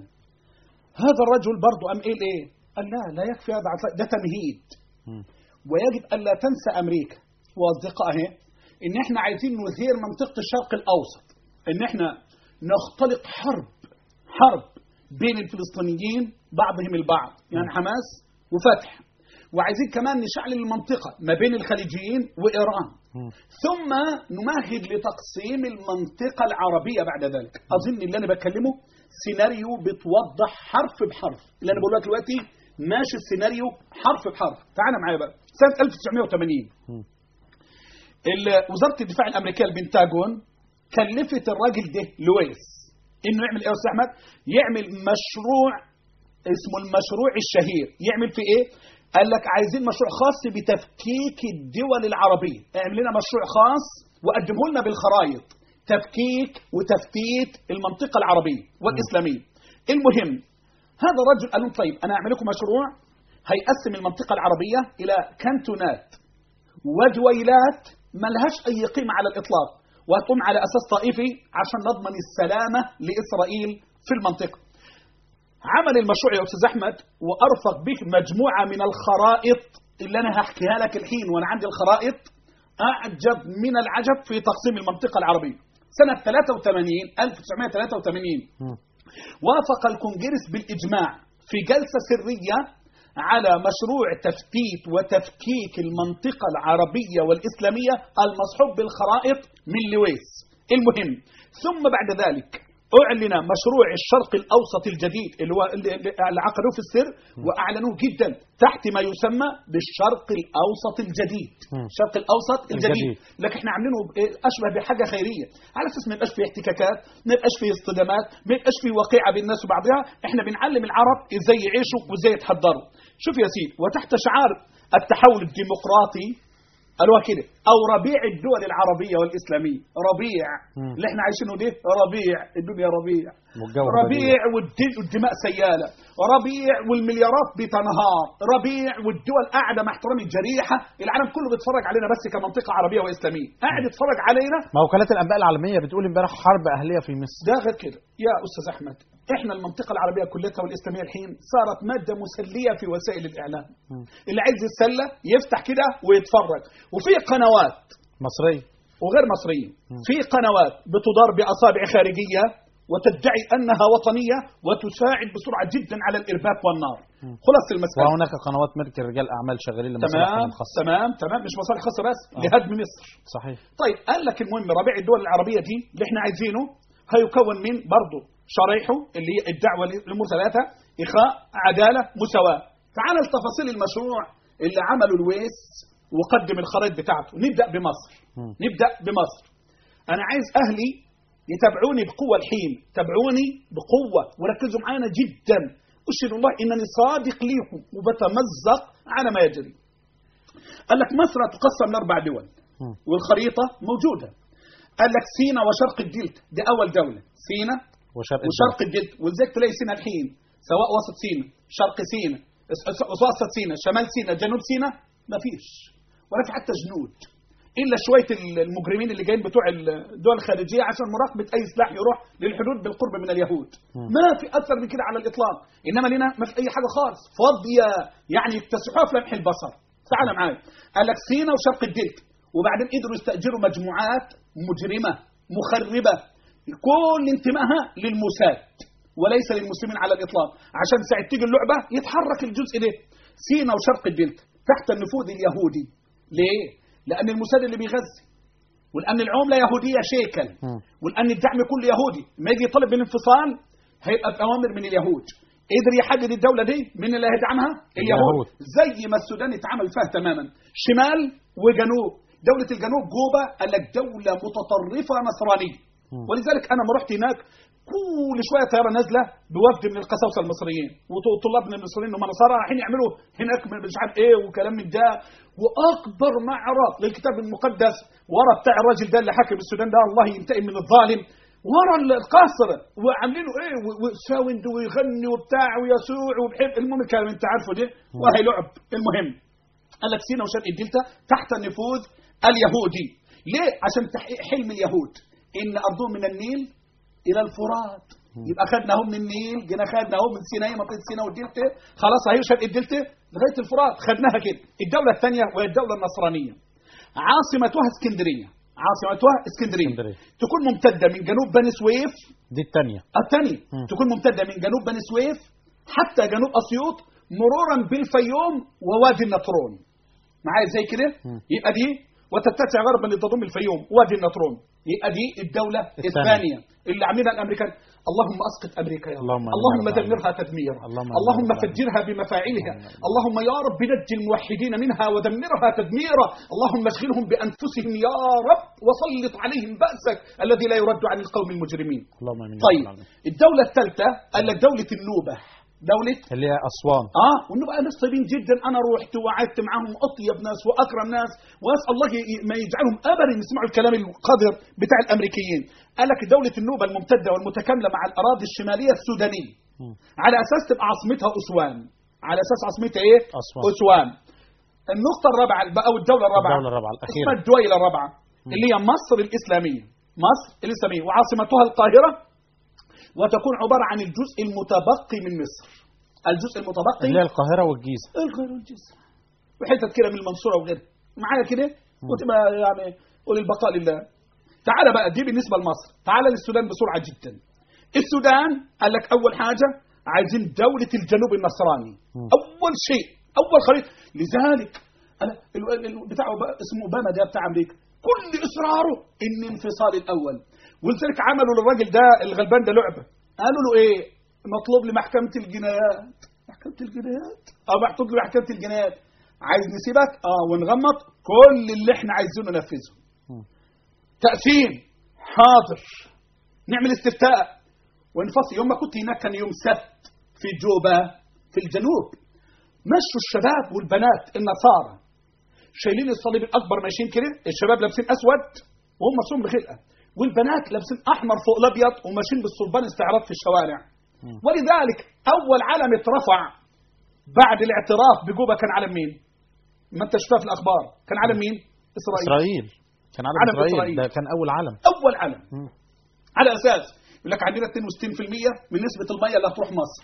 هذا الرجل برضو أم إيه إيه قال لا لا يكفي هذا عطاء- ده تمهيد مم. ويجب ألا تنسى أمريكا وأصدقائها إن إحنا عايزين نثير منطقة الشرق الأوسط إن إحنا نختلق حرب حرب بين الفلسطينيين بعضهم البعض يعني حماس وفتح وعايزين كمان نشعل المنطقة ما بين الخليجيين وإيران مم. ثم نمهد لتقسيم المنطقة العربية بعد ذلك أظن اللي أنا بكلمه سيناريو بتوضح حرف بحرف اللي أنا بقوله لك دلوقتي ماشي السيناريو حرف بحرف تعال معايا بقى سنة 1980 مم. ال- وزارة الدفاع الأمريكية البنتاجون كلفت الراجل ده لويس إنه يعمل إيه يا أستاذ أحمد؟ يعمل مشروع اسمه المشروع الشهير يعمل في إيه؟ قال لك عايزين مشروع خاص بتفكيك الدول العربية اعمل لنا مشروع خاص وقدمه لنا بالخرائط تفكيك وتفتيت المنطقة العربية والإسلامية المهم هذا الرجل قال لهم طيب أنا أعمل لكم مشروع هيقسم المنطقة العربية إلى كانتونات ودويلات ملهاش أي قيمة على الإطلاق وهتقوم على أساس طائفي عشان نضمن السلامة لإسرائيل في المنطقة عمل المشروع يا أستاذ أحمد وأرفق به مجموعة من الخرائط اللي أنا هحكيها لك الحين وأنا عندي الخرائط أعجب من العجب في تقسيم المنطقة العربية سنة 83 1983 مم. وافق الكونجرس بالإجماع في جلسة سرية على مشروع تفتيت وتفكيك المنطقة العربية والإسلامية المصحوب بالخرائط من لويس المهم ثم بعد ذلك أعلن مشروع الشرق الأوسط الجديد اللي هو اللي اللي عقدوه في السر وأعلنوه جدا تحت ما يسمى بالشرق الأوسط الجديد مم. الشرق الأوسط الجديد الجديد. لكن احنا عاملينه بإيه؟ أشبه بحاجة خيرية على أساس ما يبقاش فيه احتكاكات ما يبقاش فيه اصطدامات ما يبقاش فيه وقيعة بين الناس وبعضها احنا بنعلم العرب ازاي يعيشوا وازاي يتحضروا شوف يا سيدي وتحت شعار التحول الديمقراطي قالوها كده او ربيع الدول العربيه والاسلاميه ربيع مم. اللي احنا عايشينه ده ربيع الدنيا ربيع والجو ربيع والد- والدماء سياله ربيع والمليارات بتنهار ربيع والدول قاعده مع احترامي الجريحه العالم كله بيتفرج علينا بس كمنطقه عربيه واسلاميه قاعد يتفرج علينا ما وكالات الانباء العالميه بتقول امبارح حرب اهليه في مصر ده غير كده يا استاذ احمد احنا المنطقه العربيه كلها والاسلاميه الحين صارت ماده مسليه في وسائل الاعلام مم. اللي عايز يتسلى يفتح كده ويتفرج وفي قنوات مصريه وغير مصريين مم. في قنوات بتدار باصابع خارجيه وتدعي انها وطنيه وتساعد بسرعه جدا على الارباك والنار مم. خلاص المساله وهناك قنوات ملك رجال اعمال شغالين لمصالحهم تمام الخاصه تمام تمام مش مصالح خاصه بس آه. لهدم مصر صحيح طيب قال لك المهم ربيع الدول العربية دي اللي احنا عايزينه هيكون من برضه شرايحه اللي هي الدعوة للأمور ثلاثة إخاء عدالة مساواة تعال لتفاصيل المشروع اللي عمله الويس وقدم الخرائط بتاعته نبدأ بمصر مم. نبدأ بمصر أنا عايز أهلي يتابعوني بقوة الحين تابعوني بقوة وركزوا معانا جدا أشهد الله إنني صادق ليكم وبتمزق على ما يجري قال لك مصر تقسم لأربع دول مم. والخريطة موجودة قال لك سينا وشرق الدلتا دي أول دولة سينا وشرق وشرق الدلتا ولذلك تلاقي سينا الحين سواء وسط سينا شرق سينا اس- اس- وسط سينا شمال سينا جنوب سينا ما فيش ولا في حتى جنود الا شويه ال- المجرمين اللي جايين بتوع الدول الخارجيه عشان مراقبه اي سلاح يروح للحدود بالقرب من اليهود مم. ما في اكثر من كده على الاطلاق انما لنا ما في اي حاجه خالص فاضيه يعني يكتسحوها في لمح البصر تعال معايا قال لك سينا وشرق الدلتا وبعدين قدروا يستاجروا مجموعات مجرمه مخربه كل انتمائها للموساد وليس للمسلمين على الاطلاق عشان ساعه تيجي اللعبه يتحرك الجزء ده سينا وشرق الدلتا تحت النفوذ اليهودي ليه؟ لان الموساد اللي بيغذي ولان العمله يهوديه شيكل مم. ولان الدعم كله يهودي ما يجي يطلب بالانفصال هيبقى باوامر من اليهود قدر يحدد الدوله دي مين اللي هيدعمها اليهود اليهود. زي ما السودان اتعمل فيها تماما شمال وجنوب دوله الجنوب جوبا قال لك دوله متطرفه نصرانيه مم. ولذلك انا ما رحت هناك كل شويه طياره نازله بوفد من القساوسه المصريين وطلاب من المصريين هم نصارى رايحين يعملوا هناك مش عارف ايه وكلام من ده واكبر معرض للكتاب المقدس ورا بتاع الراجل ده اللي حاكم السودان ده الله ينتقم من الظالم ورا القصر وعاملينه ايه و- وساوند ويغني وبتاع ويسوع وبحب المهم الكلام انت عارفه ده وهي لعب المهم قال لك سينا وشرق الدلتا تحت النفوذ اليهودي ليه عشان تحقيق حلم اليهود ان ارضهم من النيل الى الفرات يبقى خدناهم من النيل جينا خدناهم من سيناء منطقه سيناء والدلتا خلاص اهي شرق الدلتا لغايه الفرات خدناها كده الدوله الثانيه وهي الدوله النصرانيه عاصمتها اسكندريه عاصمتها اسكندريه اسكندرية. تكون ممتده من جنوب بني سويف دي الثانيه الثاني مم. تكون ممتدة من جنوب بني سويف حتى جنوب أسيوط مرورا بالفيوم ووادي النطرون معايا زي كده مم. يبقى دي وتتسع غربا لتضم الفيوم وادي النطرون يبقى دي الدولة الثانية. الثانية اللي عاملينها الأمريكان اللهم أسقط أمريكا يا رب اللهم آمين اللهم يا رب العالمين. دمرها تدميرا اللهم آمين اللهم يا رب العالمين. فجرها بمفاعلها اللهم آمين. اللهم يا رب نجي الموحدين منها ودمرها تدميرا اللهم اشغلهم بأنفسهم يا رب وسلط عليهم بأسك الذي لا يرد عن القوم المجرمين اللهم امين يا طيب رب العالمين. الدولة الثالثة قال لك دولة النوبة دولة اللي هي اسوان اه والنوبة ناس طيبين جدا انا رحت وقعدت معاهم اطيب ناس واكرم ناس واسال الله ي- ما يجعلهم ابدا يسمعوا الكلام القذر بتاع الامريكيين قال لك دولة النوبة الممتدة والمتكاملة مع الاراضي الشمالية السودانية مم. على اساس تبقى عاصمتها اسوان على اساس عاصمتها ايه أسوان. اسوان النقطة الرابعة او الدولة الرابعة الدولة الرابعة اسمها الأخيرة الدويلة الرابعة اللي هي مصر الإسلامية مصر الإسلامية وعاصمتها القاهرة وتكون عبارة عن الجزء المتبقي من مصر الجزء المتبقي اللي هي القاهرة والجيزة القاهرة والجيزة وحتت كده من المنصورة وغيرها معايا كده وتبقى يعني قول البقاء لله تعالى بقى دي بالنسبة لمصر تعالى للسودان بسرعة جدا السودان قال لك أول حاجة عايزين دولة الجنوب النصراني مم. أول شيء أول خريطة لذلك أنا ال- ال- بتاع أوبا- اسمه أوباما ده بتاع أمريكا كل اصراره ان انفصال الاول ولذلك عملوا للراجل ده الغلبان ده لعبه قالوا له ايه مطلوب لمحكمه الجنايات محكمه الجنايات اه محطوط له محكمه الجنايات عايز نسيبك اه ونغمض كل اللي احنا عايزينه ننفذه مم. تقسيم حاضر نعمل استفتاء ونفصل يوم ما كنت هناك كان يوم سبت في جوبا في الجنوب مشوا الشباب والبنات النصارى شايلين الصليب الاكبر ماشيين كده الشباب لابسين اسود وهم مرسوم بخلقه والبنات لابسين احمر فوق الابيض وماشيين بالصلبان استعراض في الشوارع مم. ولذلك اول علم اترفع بعد الاعتراف بجوبا كان علم مين؟ ما انت شفتها في الاخبار كان علم مين؟ اسرائيل, اسرائيل كان علم, علم اسرائيل. إسرائيل. ده كان اول علم اول علم مم. على اساس يقول لك عندنا 62% من نسبه الميه اللي هتروح مصر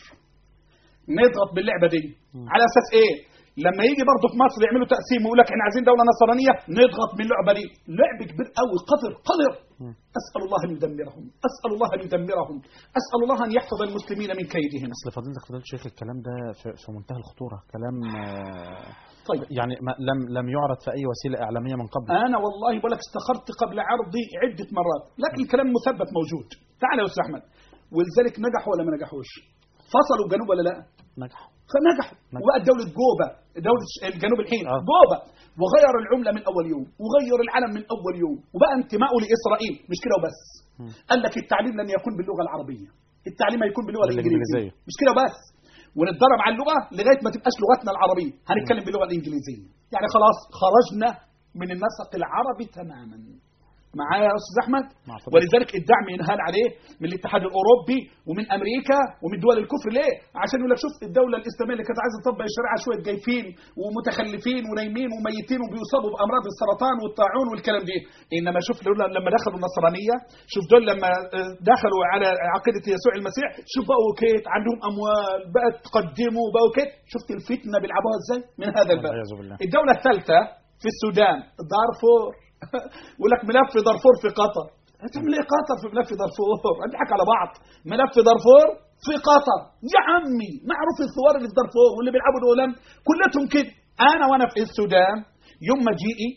نضغط باللعبه دي مم. على اساس ايه لما يجي برضه في مصر يعملوا تقسيم ويقول لك احنا عايزين دوله نصرانيه نضغط باللعبه دي لعب كبير قوي قذر قذر مم. اسال الله ان يدمرهم اسال الله ان يدمرهم اسال الله ان يحفظ المسلمين من كيدهم اصل فضيلتك فضيله الشيخ الكلام ده في, في منتهى الخطوره كلام آه، طيب يعني ما لم لم يعرض في اي وسيله اعلاميه من قبل انا والله بقول لك استخرت قبل عرضي عده مرات لكن الكلام مثبت موجود تعال يا استاذ احمد ولذلك نجحوا ولا ما نجحوش فصلوا الجنوب ولا لا نجح فنجحوا نجح. وبقت دولة جوبا دولة الجنوب الحين آه. جوبا وغير العملة من أول يوم وغير العلم من أول يوم وبقى انتمائه لإسرائيل مش كده وبس مم. قال لك التعليم لن يكون باللغة العربية التعليم هيكون باللغة بالإنجليزية. الإنجليزية مش كده بس ونتدرب على اللغة لغاية ما تبقاش لغتنا العربية هنتكلم باللغة الإنجليزية يعني خلاص خرجنا من النسق العربي تماما معايا يا استاذ احمد مع فضيلتك. ولذلك الدعم ينهال عليه من الاتحاد الاوروبي ومن امريكا ومن دول الكفر ليه عشان يقول لك شوف الدوله الاسلاميه اللي كانت عايزه تطبق الشريعه شويه جايفين ومتخلفين ونايمين وميتين وبيصابوا بامراض السرطان والطاعون والكلام ده انما شوف دول لما دخلوا النصرانيه شوف دول لما آه، دخلوا على عقيده يسوع المسيح شوف بقوا كيت عندهم اموال بقت تقدموا بقوا كيت شفت الفتنه بيلعبوها ازاي من هذا الباب والعياذ بالله الدولة الثالثة في السودان دارفور يقول لك ملف دارفور في قطر هتعمل ايه قطر في ملف دارفور نضحك على بعض ملف دارفور في قطر يا عمي معروف الثوار اللي في دارفور واللي بيلعبوا دول كلتهم كده انا وانا في السودان يوم ما جيئي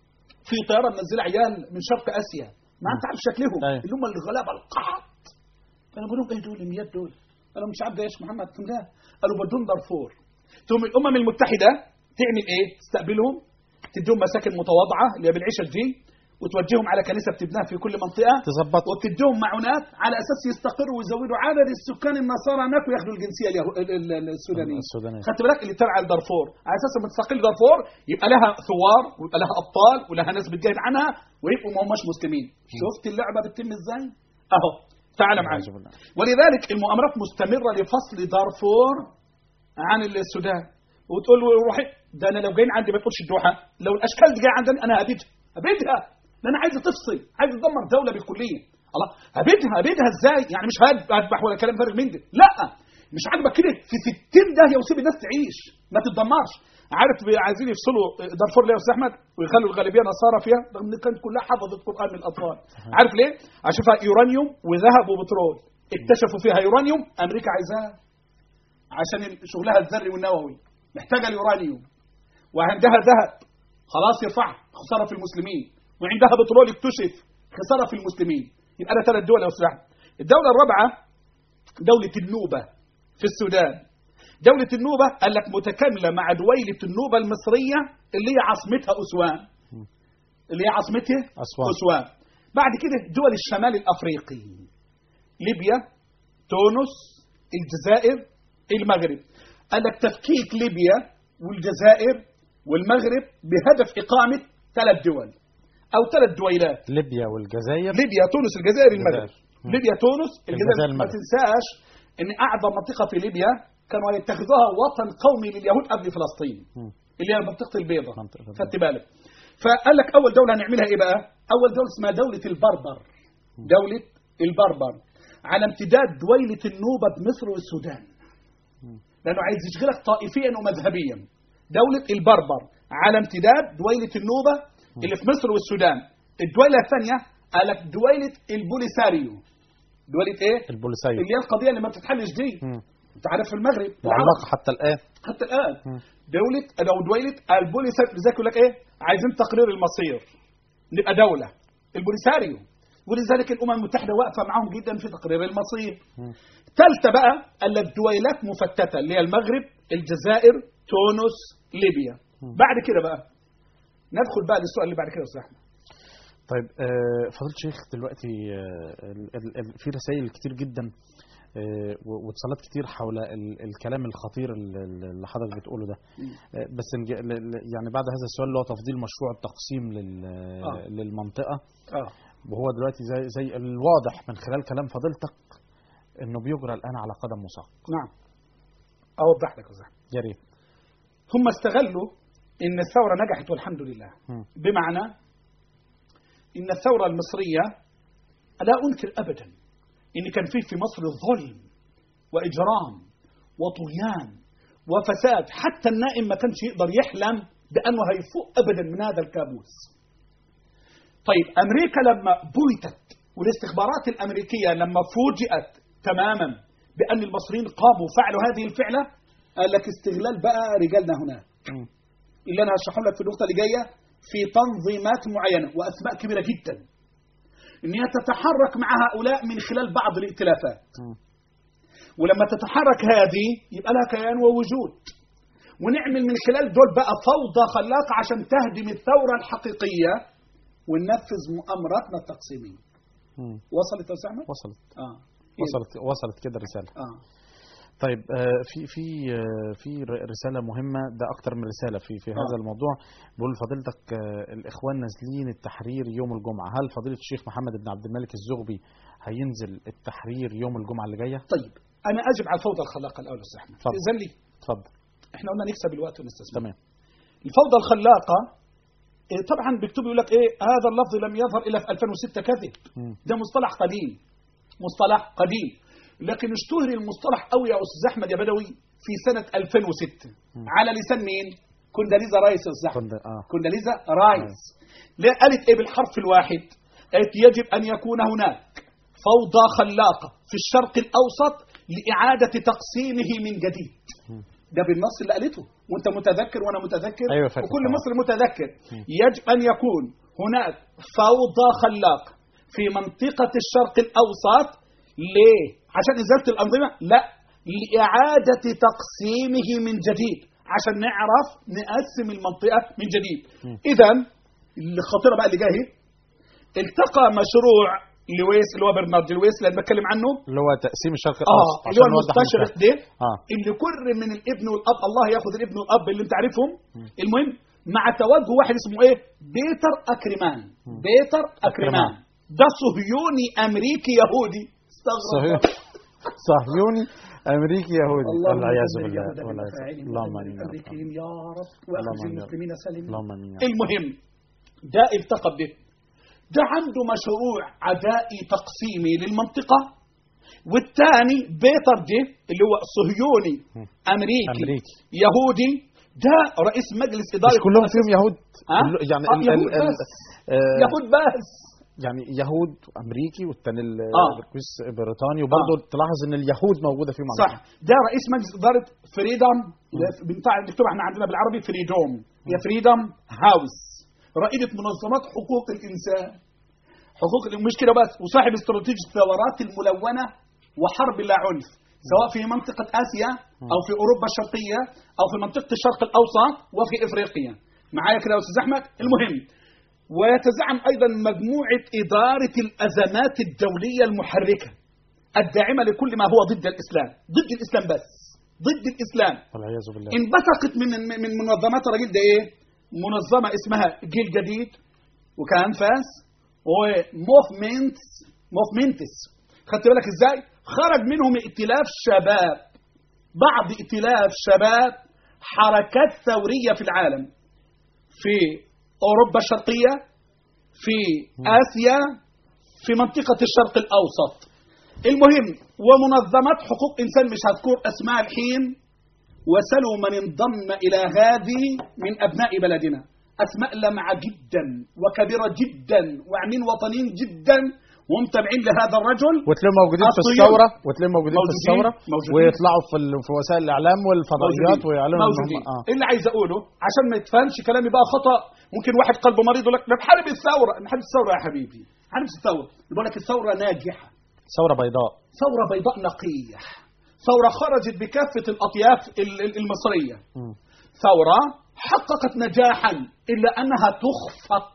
في طياره منزله عيال من شرق اسيا ما انت عارف شكلهم أيوة. اللي هم الغلابه القحط فانا بقول لهم ايه دول الميات دول قالوا مش عارف ده ايش محمد قلت لا قالوا بدون دارفور ثم الامم المتحده تعمل ايه تستقبلهم تديهم مساكن متواضعه اللي هي بالعيشه دي وتوجههم على كنيسه بتبناها في كل منطقه تظبط وتديهم معونات على اساس يستقروا ويزودوا عدد السكان النصارى هناك وياخدوا الجنسيه اليهو... ال- ال- السودانيه السودانية. خدت بالك اللي تابعه لدارفور على اساس لما تستقل دارفور يبقى لها ثوار ويبقى لها ابطال ولها ناس بتجاهد عنها ويبقوا ما هماش مسلمين شفت اللعبه بتتم ازاي اهو تعال معايا والعياذ بالله. ولذلك المؤامرات مستمره لفصل دارفور عن السودان وتقول له روحي ده انا لو جايين عندي ما تقولش الدوحه لو الاشكال دي جايه عندنا انا هبيدها هبيدها لان انا عايز تفصل عايز تدمر دوله بالكليه الله هبيدها هبيدها ازاي يعني مش هد- هذبح ولا كلام فارغ من ده لا مش عاجبك كده في 60 داهيه وسيب الناس تعيش ما تتدمرش عارف عايزين يفصلوا دارفور ليه يا استاذ احمد ويخلوا الغالبيه نصارى فيها رغم ان كانت كلها حفظت قران من الاطفال عارف ليه عشان فيها يورانيوم وذهب وبترول اكتشفوا فيها يورانيوم امريكا عايزاها عشان شغلها الذري والنووي محتاجه اليورانيوم وعندها ذهب خلاص يرفعها خساره في المسلمين وعندها بترول اكتشف خساره في المسلمين يبقى انا ثلاث دول يا استاذ أحمد. الدوله الرابعه دوله النوبه في السودان دولة النوبة قال لك متكاملة مع دويلة النوبة المصرية اللي هي عاصمتها أسوان اللي هي عاصمتها أسوان. أسوان بعد كده دول الشمال الأفريقي ليبيا تونس الجزائر المغرب قال لك تفكيك ليبيا والجزائر والمغرب بهدف إقامة ثلاث دول أو ثلاث دويلات ليبيا والجزائر ليبيا تونس الجزائر المغرب مم. ليبيا تونس الجزائر الجزائر ما المغرب. تنساش ان اعظم منطقه في ليبيا كانوا يتخذوها وطن قومي لليهود قبل فلسطين مم. اللي هي منطقه البيضاء منطقة البيضاء. خدت بالك فقال لك اول دوله هنعملها ايه بقى اول دوله اسمها دوله البربر دوله البربر على امتداد دويله النوبه بمصر والسودان لانه عايز يشغلك طائفيا ومذهبيا دوله البربر على امتداد دويله النوبه اللي في مصر والسودان الدويله الثانيه قال لك دويله البوليساريو دويله ايه البوليسية اللي هي القضيه اللي ما بتتحلش دي مم. انت عارف في المغرب العرب معلقة حتى الآن حتى الان مم. دولة لو دويلة البوليسات لذلك يقول لك ايه عايزين تقرير المصير نبقى دولة البوليساريو ولذلك الأمم المتحدة واقفة معاهم جدا في تقرير المصير مم. ثالثة بقى قال لك دويلات مفتتة اللي هي المغرب الجزائر تونس ليبيا بعد كده بقى ندخل بقى للسؤال اللي بعد كده يا أستاذ أحمد طيب آه، فضيلة الشيخ دلوقتي آه، ال- ال- ال- في رسائل كتير جدا آه، و- واتصالات كتير حول ال- الكلام الخطير ال- ال- اللي حضرتك بتقوله ده آه، بس نج- ل- ل- يعني بعد هذا السؤال اللي هو تفضيل مشروع التقسيم لل- آه. للمنطقة اه وهو دلوقتي زي زي الواضح من خلال كلام فضيلتك انه بيجرى الان على قدم وساق نعم أوضح لك يا أستاذ أحمد يا ريت هم استغلوا ان الثوره نجحت والحمد لله مم. بمعنى ان الثوره المصريه لا انكر ابدا ان كان فيه في مصر ظلم واجرام وطغيان وفساد حتى النائم ما كانش يقدر يحلم بانه هيفوق ابدا من هذا الكابوس طيب امريكا لما بويتت والاستخبارات الامريكيه لما فوجئت تماما بان المصريين قاموا وفعلوا هذه الفعله قال لك استغلال بقى رجالنا هناك مم. اللي انا هشرحه لك في النقطه اللي جايه في تنظيمات معينه واسماء كبيره جدا ان هي تتحرك مع هؤلاء من خلال بعض الائتلافات مم. ولما تتحرك هذه يبقى لها كيان ووجود ونعمل من خلال دول بقى فوضى خلاقه عشان تهدم الثوره الحقيقيه وننفذ مؤامراتنا التقسيميه مم. وصلت يا أستاذ أحمد؟ وصلت اه وصلت وصلت كده رساله اه طيب آه، في في آه، في ر- رساله مهمه ده اكتر من رساله في في هذا آه. الموضوع بيقول فضيلتك آه، الاخوان نازلين التحرير يوم الجمعه هل فضيله الشيخ محمد بن عبد الملك الزغبي هينزل التحرير يوم الجمعه اللي جايه طيب انا اجب على الفوضى الخلاقه الاول يا استاذ احمد اتفضل. اذن لي اتفضل احنا قلنا نكسب الوقت ونستثمر تمام الفوضى الخلاقه إيه، طبعا بيكتبوا يقول لك ايه هذا اللفظ لم يظهر الا في 2006 كذب مم. ده مصطلح قديم مصطلح قديم لكن اشتهر المصطلح قوي يا استاذ احمد يا بدوي في سنه 2006 على لسان مين كونداليزا رايس يا استاذ احمد كنت اه كونداليزا رايس لا قالت ايه بالحرف الواحد قالت يجب ان يكون هناك فوضى خلاقه في الشرق الاوسط لاعاده تقسيمه من جديد ده بالنص اللي قالته وانت متذكر وانا متذكر أيوة فاكر وكل طبعا. مصر متذكر يجب ان يكون هناك فوضى خلاقه في منطقه الشرق الاوسط ليه عشان ازاله الانظمه لا لاعاده تقسيمه من جديد عشان نعرف نقسم المنطقه من جديد اذا الخطيره بقى اللي جايه التقى مشروع لويس اللي هو برنارد لويس اللي انا بتكلم عنه اللي هو تقسيم الشرق اه الاوسط اللي هو عشان نوضح المستشرق المشاهد. ده اه اللي كر من الابن والاب الله ياخذ الابن والاب اللي انت عارفهم المهم مع توجه واحد اسمه ايه بيتر اكرمان بيتر اكرمان أكرمان. ده صهيوني امريكي يهودي استغرب صهيوني صهيوني امريكي يهودي اللهم والعياذ اجعل بالله اليهود من والعياذ الفاعلين اللهم ومن امين يا رب. الامريكيين يا رب اللهم واخرج آمين يا رب. المسلمين سالمين اللهم امين يا رب. المهم ده التقى به ده عنده مشروع عدائي تقسيمي للمنطقة والثاني بيتر دي اللي هو صهيوني أمريكي, أمريكي. يهودي ده رئيس مجلس إدارة مش كلهم فيهم يهود ها؟ كل- يعني آه، ال- يهود ال- ال- بس. آه، يهود بس يعني يهود امريكي والتاني ال- آه. الكويس بريطاني وبرضه تلاحظ ان اليهود موجوده فيهم على صح ده رئيس مجلس إدارة فريدم بتاع بنكتب احنا عندنا بالعربي فريدوم هي فريدم هاوس رائدة منظمات حقوق الإنسان حقوق ال- مش كده بس وصاحب استراتيجية الثورات الملونة وحرب لا عنف سواء في منطقة آسيا أو في أوروبا الشرقية أو في منطقة الشرق الأوسط وفي إفريقيا معايا كده يا أستاذ أحمد المهم ويتزعم أيضا مجموعة إدارة الأزمات الدولية المحركة الداعمة لكل ما هو ضد الإسلام ضد الإسلام بس ضد الإسلام والعياذ بالله انبثقت من من منظمات الراجل ده ايه؟ منظمه اسمها جيل جديد وكانفاس وموفمنتس موفمنتس خدت بالك ازاي؟ خرج منهم ائتلاف شباب بعض ائتلاف شباب حركات ثوريه في العالم في اوروبا الشرقيه في اسيا في منطقه الشرق الاوسط المهم ومنظمات حقوق انسان مش هذكر اسماء الحين وسلوا من انضم إلى هذه من أبناء بلدنا أسماء لمعة جدا وكبيرة جدا وعمين وطنيين جدا ومتابعين لهذا الرجل وتلاقيهم موجودين في الطيور. الثوره وتلاقيهم موجودين في موجودين- الثوره موجودين. ويطلعوا في ال- في وسائل الاعلام والفضائيات ويعلنوا ان هم موجودين اه اللي عايز اقوله عشان ما يتفهمش كلامي بقى خطا ممكن واحد قلبه مريض يقول لك ده بحارب الثوره نحارب الثوره يا حبيبي حارب الثوره بقول لك الثوره ناجحه ثوره بيضاء ثوره بيضاء نقيه ثوره خرجت بكافه الاطياف ال- ال- المصريه مم. ثوره حققت نجاحا الا انها تخفق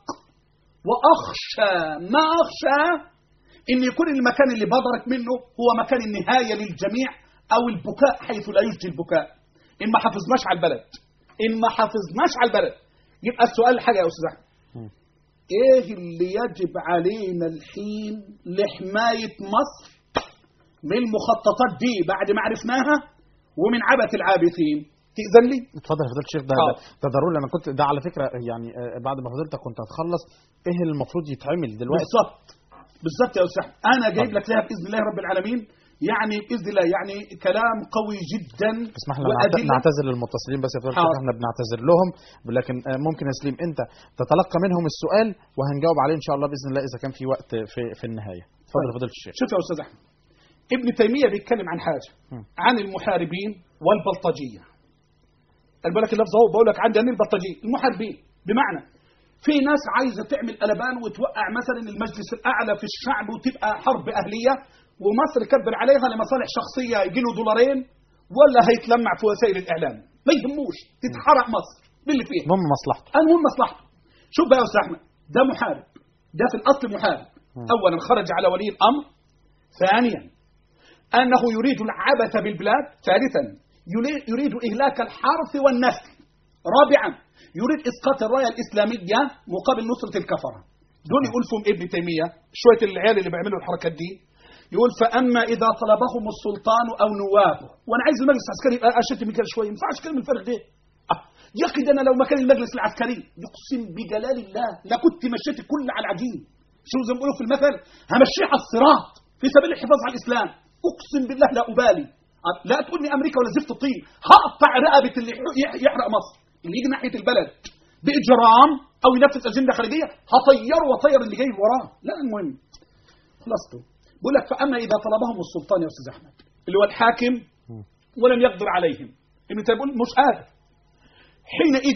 واخشى ما اخشى ان يكون المكان اللي بدرت منه هو مكان النهايه للجميع او البكاء حيث لا يجدي البكاء ان ما حافظناش على البلد ان ما حافظناش على البلد يبقى السؤال حاجه يا استاذ احمد مم. ايه اللي يجب علينا الحين لحمايه مصر من المخططات دي بعد ما عرفناها ومن عبث العابثين تأذن لي اتفضل يا فضيله الشيخ ده آه. ده- ده ضروري انا كنت ده على فكره يعني آه، بعد ما فضيلتك كنت هتخلص ايه اللي المفروض يتعمل دلوقتي بالظبط بالظبط يا استاذ أحمد. انا جايب لك لها باذن الله رب العالمين يعني باذن الله يعني كلام قوي جدا اسمح لنا نعت- وأدلة. نعتذر للمتصلين بس يا فضيله الشيخ حاضر. احنا بنعتذر لهم لكن آه، ممكن يا سليم انت تتلقى منهم السؤال وهنجاوب عليه ان شاء الله باذن الله اذا كان في وقت في في النهايه اتفضل يا فضيله الشيخ شوف يا استاذ احمد ابن تيميه بيتكلم عن حاجه مم. عن المحاربين والبلطجيه قال بالك اللفظ اهو بقول لك عندي يعني البلطجيه المحاربين بمعنى في ناس عايزه تعمل قلبان وتوقع مثلا المجلس الاعلى في الشعب وتبقى حرب اهليه ومصر كبر عليها لمصالح شخصيه يجي له دولارين ولا هيتلمع في وسائل الاعلام ما يهموش تتحرق مصر باللي فيها المهم مصلحته المهم مصلحته شوف بقى يا استاذ احمد ده محارب ده في الاصل محارب مم. اولا خرج على ولي الامر ثانيا انه يريد العبث بالبلاد ثالثا يريد- يريد اهلاك الحرث والنسل رابعا يريد اسقاط الرايه الاسلاميه مقابل نصره الكفره دول يقول فيهم ابن تيميه شويه العيال اللي بيعملوا الحركات دي يقول فاما اذا طلبهم السلطان او نوابه وانا عايز المجلس العسكري يبقى اشد من كده شويه ما ينفعش كلام الفرق ده آه، يا اخي ده انا لو مكان المجلس العسكري يقسم بجلال الله لكنت مشيت الكل على العجين شو زي ما بيقولوا في المثل همشيه على الصراط في سبيل الحفاظ على الاسلام اقسم بالله لا ابالي آه، لا تقول لي امريكا ولا زفت الطين هقطع رقبه اللي يح- يحرق مصر اللي يجي ناحيه البلد باجرام او ينفذ اجنده خارجيه هطيره واطير اللي جاي وراه لا المهم خلصته بيقول لك فاما اذا طلبهم السلطان يا استاذ احمد اللي هو الحاكم ولم يقدر عليهم ابن تيميه بيقول مش قادر حينئذ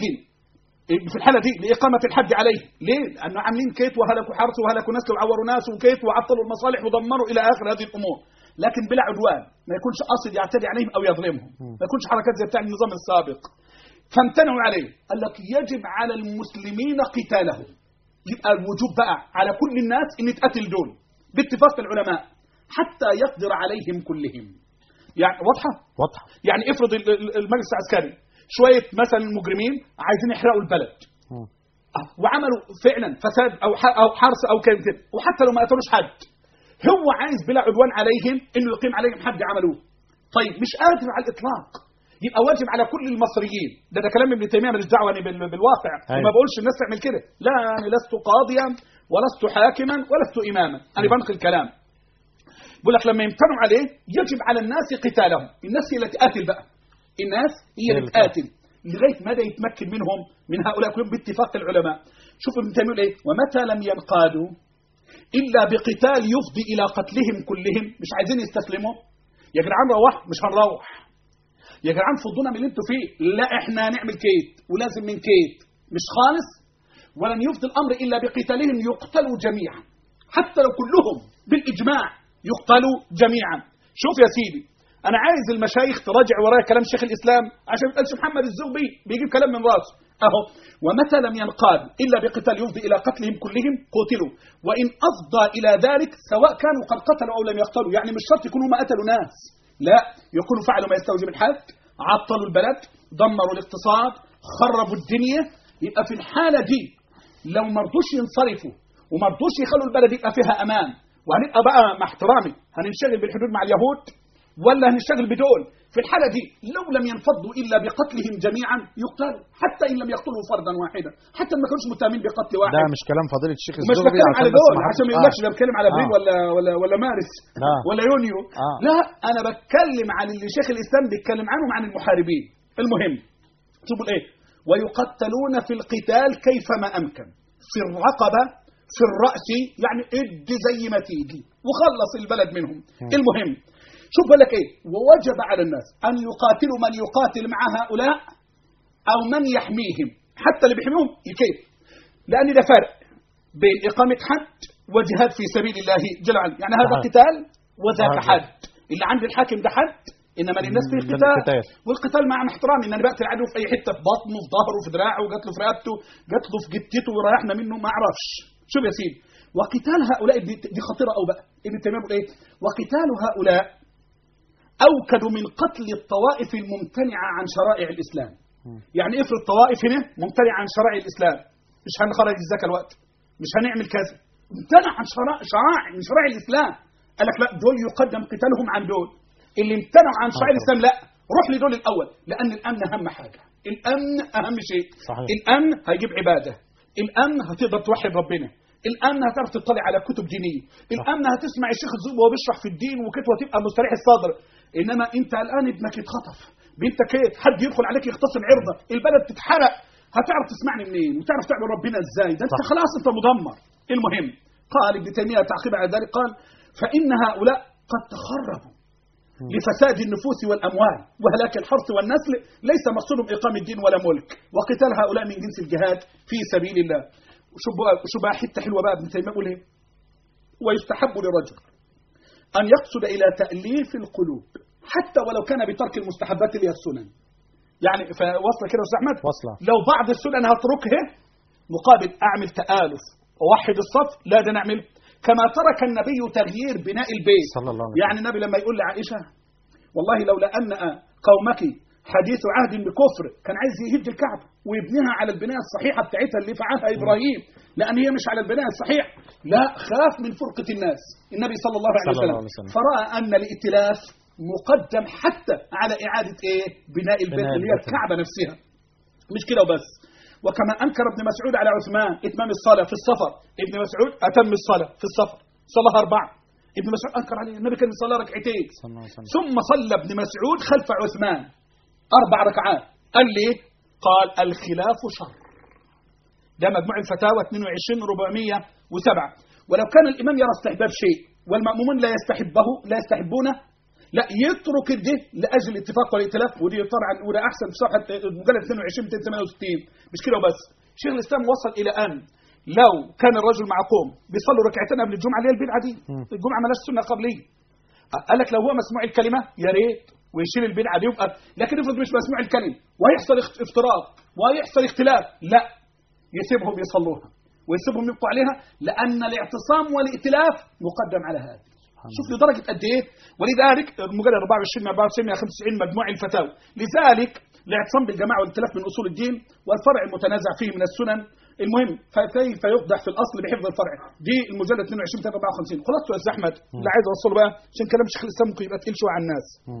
في الحاله دي لاقامه الحد عليه ليه لانه عاملين كيت وهلكوا حرث وهلكوا نسل وعوروا ناس وكيت وعطلوا المصالح ودمروا الى اخر هذه الامور لكن بلا عدوان ما يكونش قصد يعتدي عليهم او يظلمهم ما يكونش حركات زي بتاع النظام السابق فامتنعوا عليه قال لك يجب على المسلمين قتالهم يبقى الوجوب بقى على كل الناس ان يتقتل دول باتفاق العلماء حتى يقدر عليهم كلهم يعني واضحه واضحه يعني افرض ال- ال- المجلس العسكري شويه مثلا مجرمين عايزين يحرقوا البلد مم. آه، وعملوا فعلا فساد او ح- او حرس او كان كده وحتى لو ما قتلوش حد هو عايز بلا عدوان عليهم انه يقيم عليهم حد عملوه طيب مش قادر على الاطلاق يبقى واجب على كل المصريين ده ده كلام ابن تيميه ماليش دعوه أنا بال- بالواقع أيوة. وما بقولش الناس تعمل كده لا انا لست قاضيا ولست حاكما ولست اماما انا بنقل الكلام بقول لك لما يمتنعوا عليه يجب على الناس قتالهم الناس هي اللي تقاتل بقى الناس هي اللي اللي تقاتل لغايه مدى يتمكن منهم من هؤلاء كلهم باتفاق العلماء شوف ابن تيميه يقول ايه ومتى لم ينقادوا الا بقتال يفضي الى قتلهم كلهم مش عايزين يستسلموا يا جدعان روح مش هنروح يا جدعان فضونا من اللي انتوا فيه لا احنا هنعمل كيت ولازم من كيت مش خالص ولن يفضي الامر الا بقتالهم يقتلوا جميعا حتى لو كلهم بالاجماع يقتلوا جميعا شوف يا سيدي انا عايز المشايخ تراجع ورايا كلام شيخ الاسلام عشان ما يتقالش محمد الزغبي بيجيب كلام من راسه اهو ومتى لم ينقاد الا بقتال يفضي الى قتلهم كلهم قتلوا وان افضى الى ذلك سواء كانوا قد قتلوا او لم يقتلوا يعني مش شرط يكونوا ما قتلوا ناس لا يكونوا فعلوا ما يستوجب الحد عطلوا البلد دمروا الاقتصاد خربوا الدنيا يبقى في الحاله دي لو ما رضوش ينصرفوا وما رضوش يخلوا البلد يبقى فيها امان وهنبقى بقى مع احترامي هننشغل بالحدود مع اليهود ولا هنشتغل بدول في الحالة دي لو لم ينفضوا إلا بقتلهم جميعا يقتلوا حتى إن لم يقتلوا فردا واحدا حتى ما كانوش متهمين بقتل واحد ده مش كلام فضيله الشيخ ومش الزغبي بتكلم على عشان بس دول ما حدش- عشان ما آه. يقولكش ده بتكلم على ابريل آه. ولا ولا ولا مارس لا. ولا يونيو آه. لا انا بتكلم عن اللي شيخ الاسلام بيتكلم عنهم عن المحاربين المهم شوفوا ايه ويقتلون في القتال كيفما امكن في الرقبه في الرأس يعني ادي زي ما تيجي وخلص البلد منهم مم. المهم شوف بقول لك ايه ووجب على الناس ان يقاتلوا من يقاتل مع هؤلاء او من يحميهم حتى اللي بيحميهم كيف لان ده فرق بين اقامه حد وجهاد في سبيل الله جل وعلا يعني هذا صحيح. قتال وذاك صحيح. حد اللي عند الحاكم ده حد انما للناس فيه مم، قتال قتال. والقتال مع احترامي ان انا بقتل العدو في اي حته في بطنه في ظهره في دراعه قتله في رقبته قتله في جتته وريحنا منه ما اعرفش شوف يا سيدي وقتال هؤلاء دي, دي خطيره قوي بقى ابن تيميه بيقول ايه وقتال هؤلاء اوكد من قتل الطوائف الممتنعه عن شرائع الاسلام مم. يعني افرض طوائف هنا ممتنعه عن شرائع الاسلام مش هنخرج الزكاه الوقت مش هنعمل كذا امتنع عن شرائع شرائع من شرائع الاسلام قال لك لا دول يقدم قتالهم عن دول اللي امتنعوا عن شرائع آه. الاسلام لا روح لدول الاول لان الامن اهم حاجه الامن اهم شيء صحيح. الامن هيجيب عباده الامن هتقدر توحد ربنا الامن هتعرف تطلع على كتب دينيه الامن هتسمع الشيخ الزوب وهو بيشرح في الدين وكده وتبقى مستريح الصدر انما انت الان ابنك يتخطف بنتك ايه حد يدخل عليك يغتصب عرضك البلد تتحرق هتعرف تسمعني منين وتعرف تعبد ربنا ازاي ده انت صح. خلاص انت مدمر المهم قال ابن تيميه تعقيب على ذلك قال فان هؤلاء قد تخربوا لفساد النفوس والاموال وهلاك الحرث والنسل ليس مقصودهم اقامه الدين ولا ملك وقتال هؤلاء من جنس الجهاد في سبيل الله وشو بقى شو بقى حته حلوه بقى ابن تيميه بيقول ايه ويستحب لرجل ان يقصد الى تاليف القلوب حتى ولو كان بترك المستحبات اللي هي السنن يعني فوصل كده يا استاذ احمد واصلة. لو بعض السنن هتركها مقابل اعمل تالف ووحد الصف لا ده نعمل كما ترك النبي تغيير بناء البيت صلى الله عليه وسلم. يعني النبي لما يقول لعائشه والله لولا ان قومك حديث عهد بكفر كان عايز يهد الكعبه ويبنيها على البناء الصحيحه بتاعتها اللي فعلها ابراهيم لان هي مش على البناء الصحيح لا خاف من فرقه الناس النبي صلى الله عليه صلى الله وسلم, عليه وسلم. فراى ان الائتلاف مقدم حتى على اعاده ايه بناء البيت بناء اللي هي البيت. الكعبه نفسها مش كده وبس وكما انكر ابن مسعود على عثمان اتمام الصلاه في السفر ابن مسعود اتم الصلاه في السفر صلاه اربعه ابن مسعود انكر عليه النبي كان يصلي ركعتين صلى الله عليه وسلم. ثم صلى ابن مسعود خلف عثمان اربع ركعات قال لي قال الخلاف شر ده مجموع الفتاوى 22 407 ولو كان الامام يرى استحباب شيء والمأمومون لا يستحبه لا يستحبونه لا يترك ده لاجل الاتفاق والائتلاف ودي طبعا وده احسن في صفحه مجلد 22 268 مش كده وبس شيخ الاسلام وصل الى ان لو كان الرجل مع قوم بيصلوا ركعتين قبل الجمعه اللي هي البدعه دي مم. الجمعه مالهاش سنه قبليه قال لك لو هو مسموع الكلمه يا ريت ويشيل البدعه دي ويبقى لكن افرض مش مسموع الكلمه وهيحصل اخت- افتراق وهيحصل اختلاف لا يسيبهم يصلوها ويسيبهم يبقوا عليها لان الاعتصام والائتلاف مقدم على هذا شوف لدرجه قد ايه ولذلك المجلد 24 94 95 مجموع الفتاوى لذلك الاعتصام بالجماعه والائتلاف من اصول الدين والفرع المتنازع فيه من السنن المهم فكيف يقدح في الاصل بحفظ الفرع دي المجلد 22 54 خلاصه يا استاذ احمد اللي عايز اوصله بقى عشان كلام شيخ الاسلام ممكن يبقى تقيل شويه على الناس مم.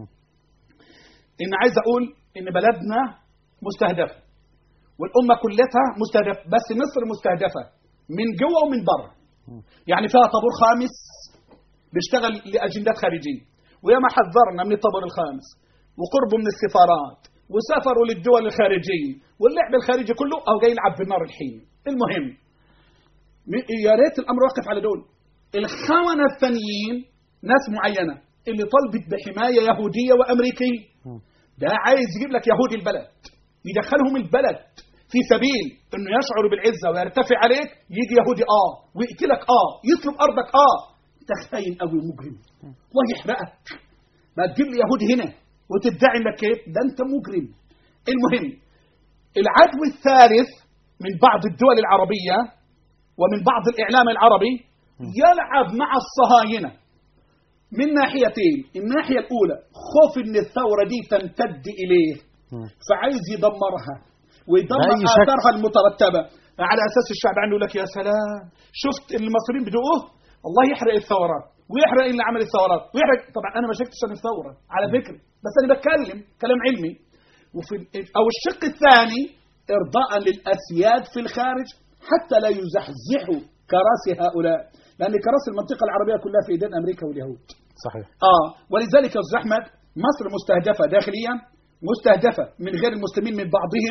ان عايز اقول ان بلدنا مستهدفه والامه كلها مستهدفه بس مصر مستهدفه من جوه ومن بره يعني فيها طابور خامس بيشتغل لاجندات خارجيه وياما حذرنا من الطابور الخامس وقربه من السفارات وسافروا للدول الخارجيه واللعب الخارجي كله او جاي يلعب بالنار الحين المهم م- يا ريت الامر واقف على دول الخونه الثانيين ناس معينه اللي طلبت بحمايه يهوديه وامريكيه مم. ده عايز يجيب لك يهودي البلد يدخلهم البلد في سبيل انه يشعر بالعزه ويرتفع عليك يجي يهودي اه ويقتلك اه يطلب ارضك اه انت خاين قوي مجرم ويحرقك ما تجيب لي يهودي هنا وتدعي انك ايه ده انت مجرم المهم العدو الثالث من بعض الدول العربيه ومن بعض الاعلام العربي يلعب مع الصهاينه من ناحيتين الناحيه الاولى خوف ان الثوره دي تمتد اليه مم. فعايز يدمرها ويدمر بأي شكل. اثارها المترتبه على اساس الشعب عنده يقول لك يا سلام شفت المصريين بدوه الله يحرق الثورات ويحرق اللي عمل الثورات ويحرق طبعا انا ما شفتش عن الثوره على فكره بس انا بتكلم كلام علمي وفي ال- او الشق الثاني ارضاء للاسياد في الخارج حتى لا يزحزحوا كراسي هؤلاء لان كراسي المنطقه العربيه كلها في ايدين امريكا واليهود صحيح اه ولذلك يا استاذ احمد مصر مستهدفه داخليا مستهدفه من غير المسلمين من بعضهم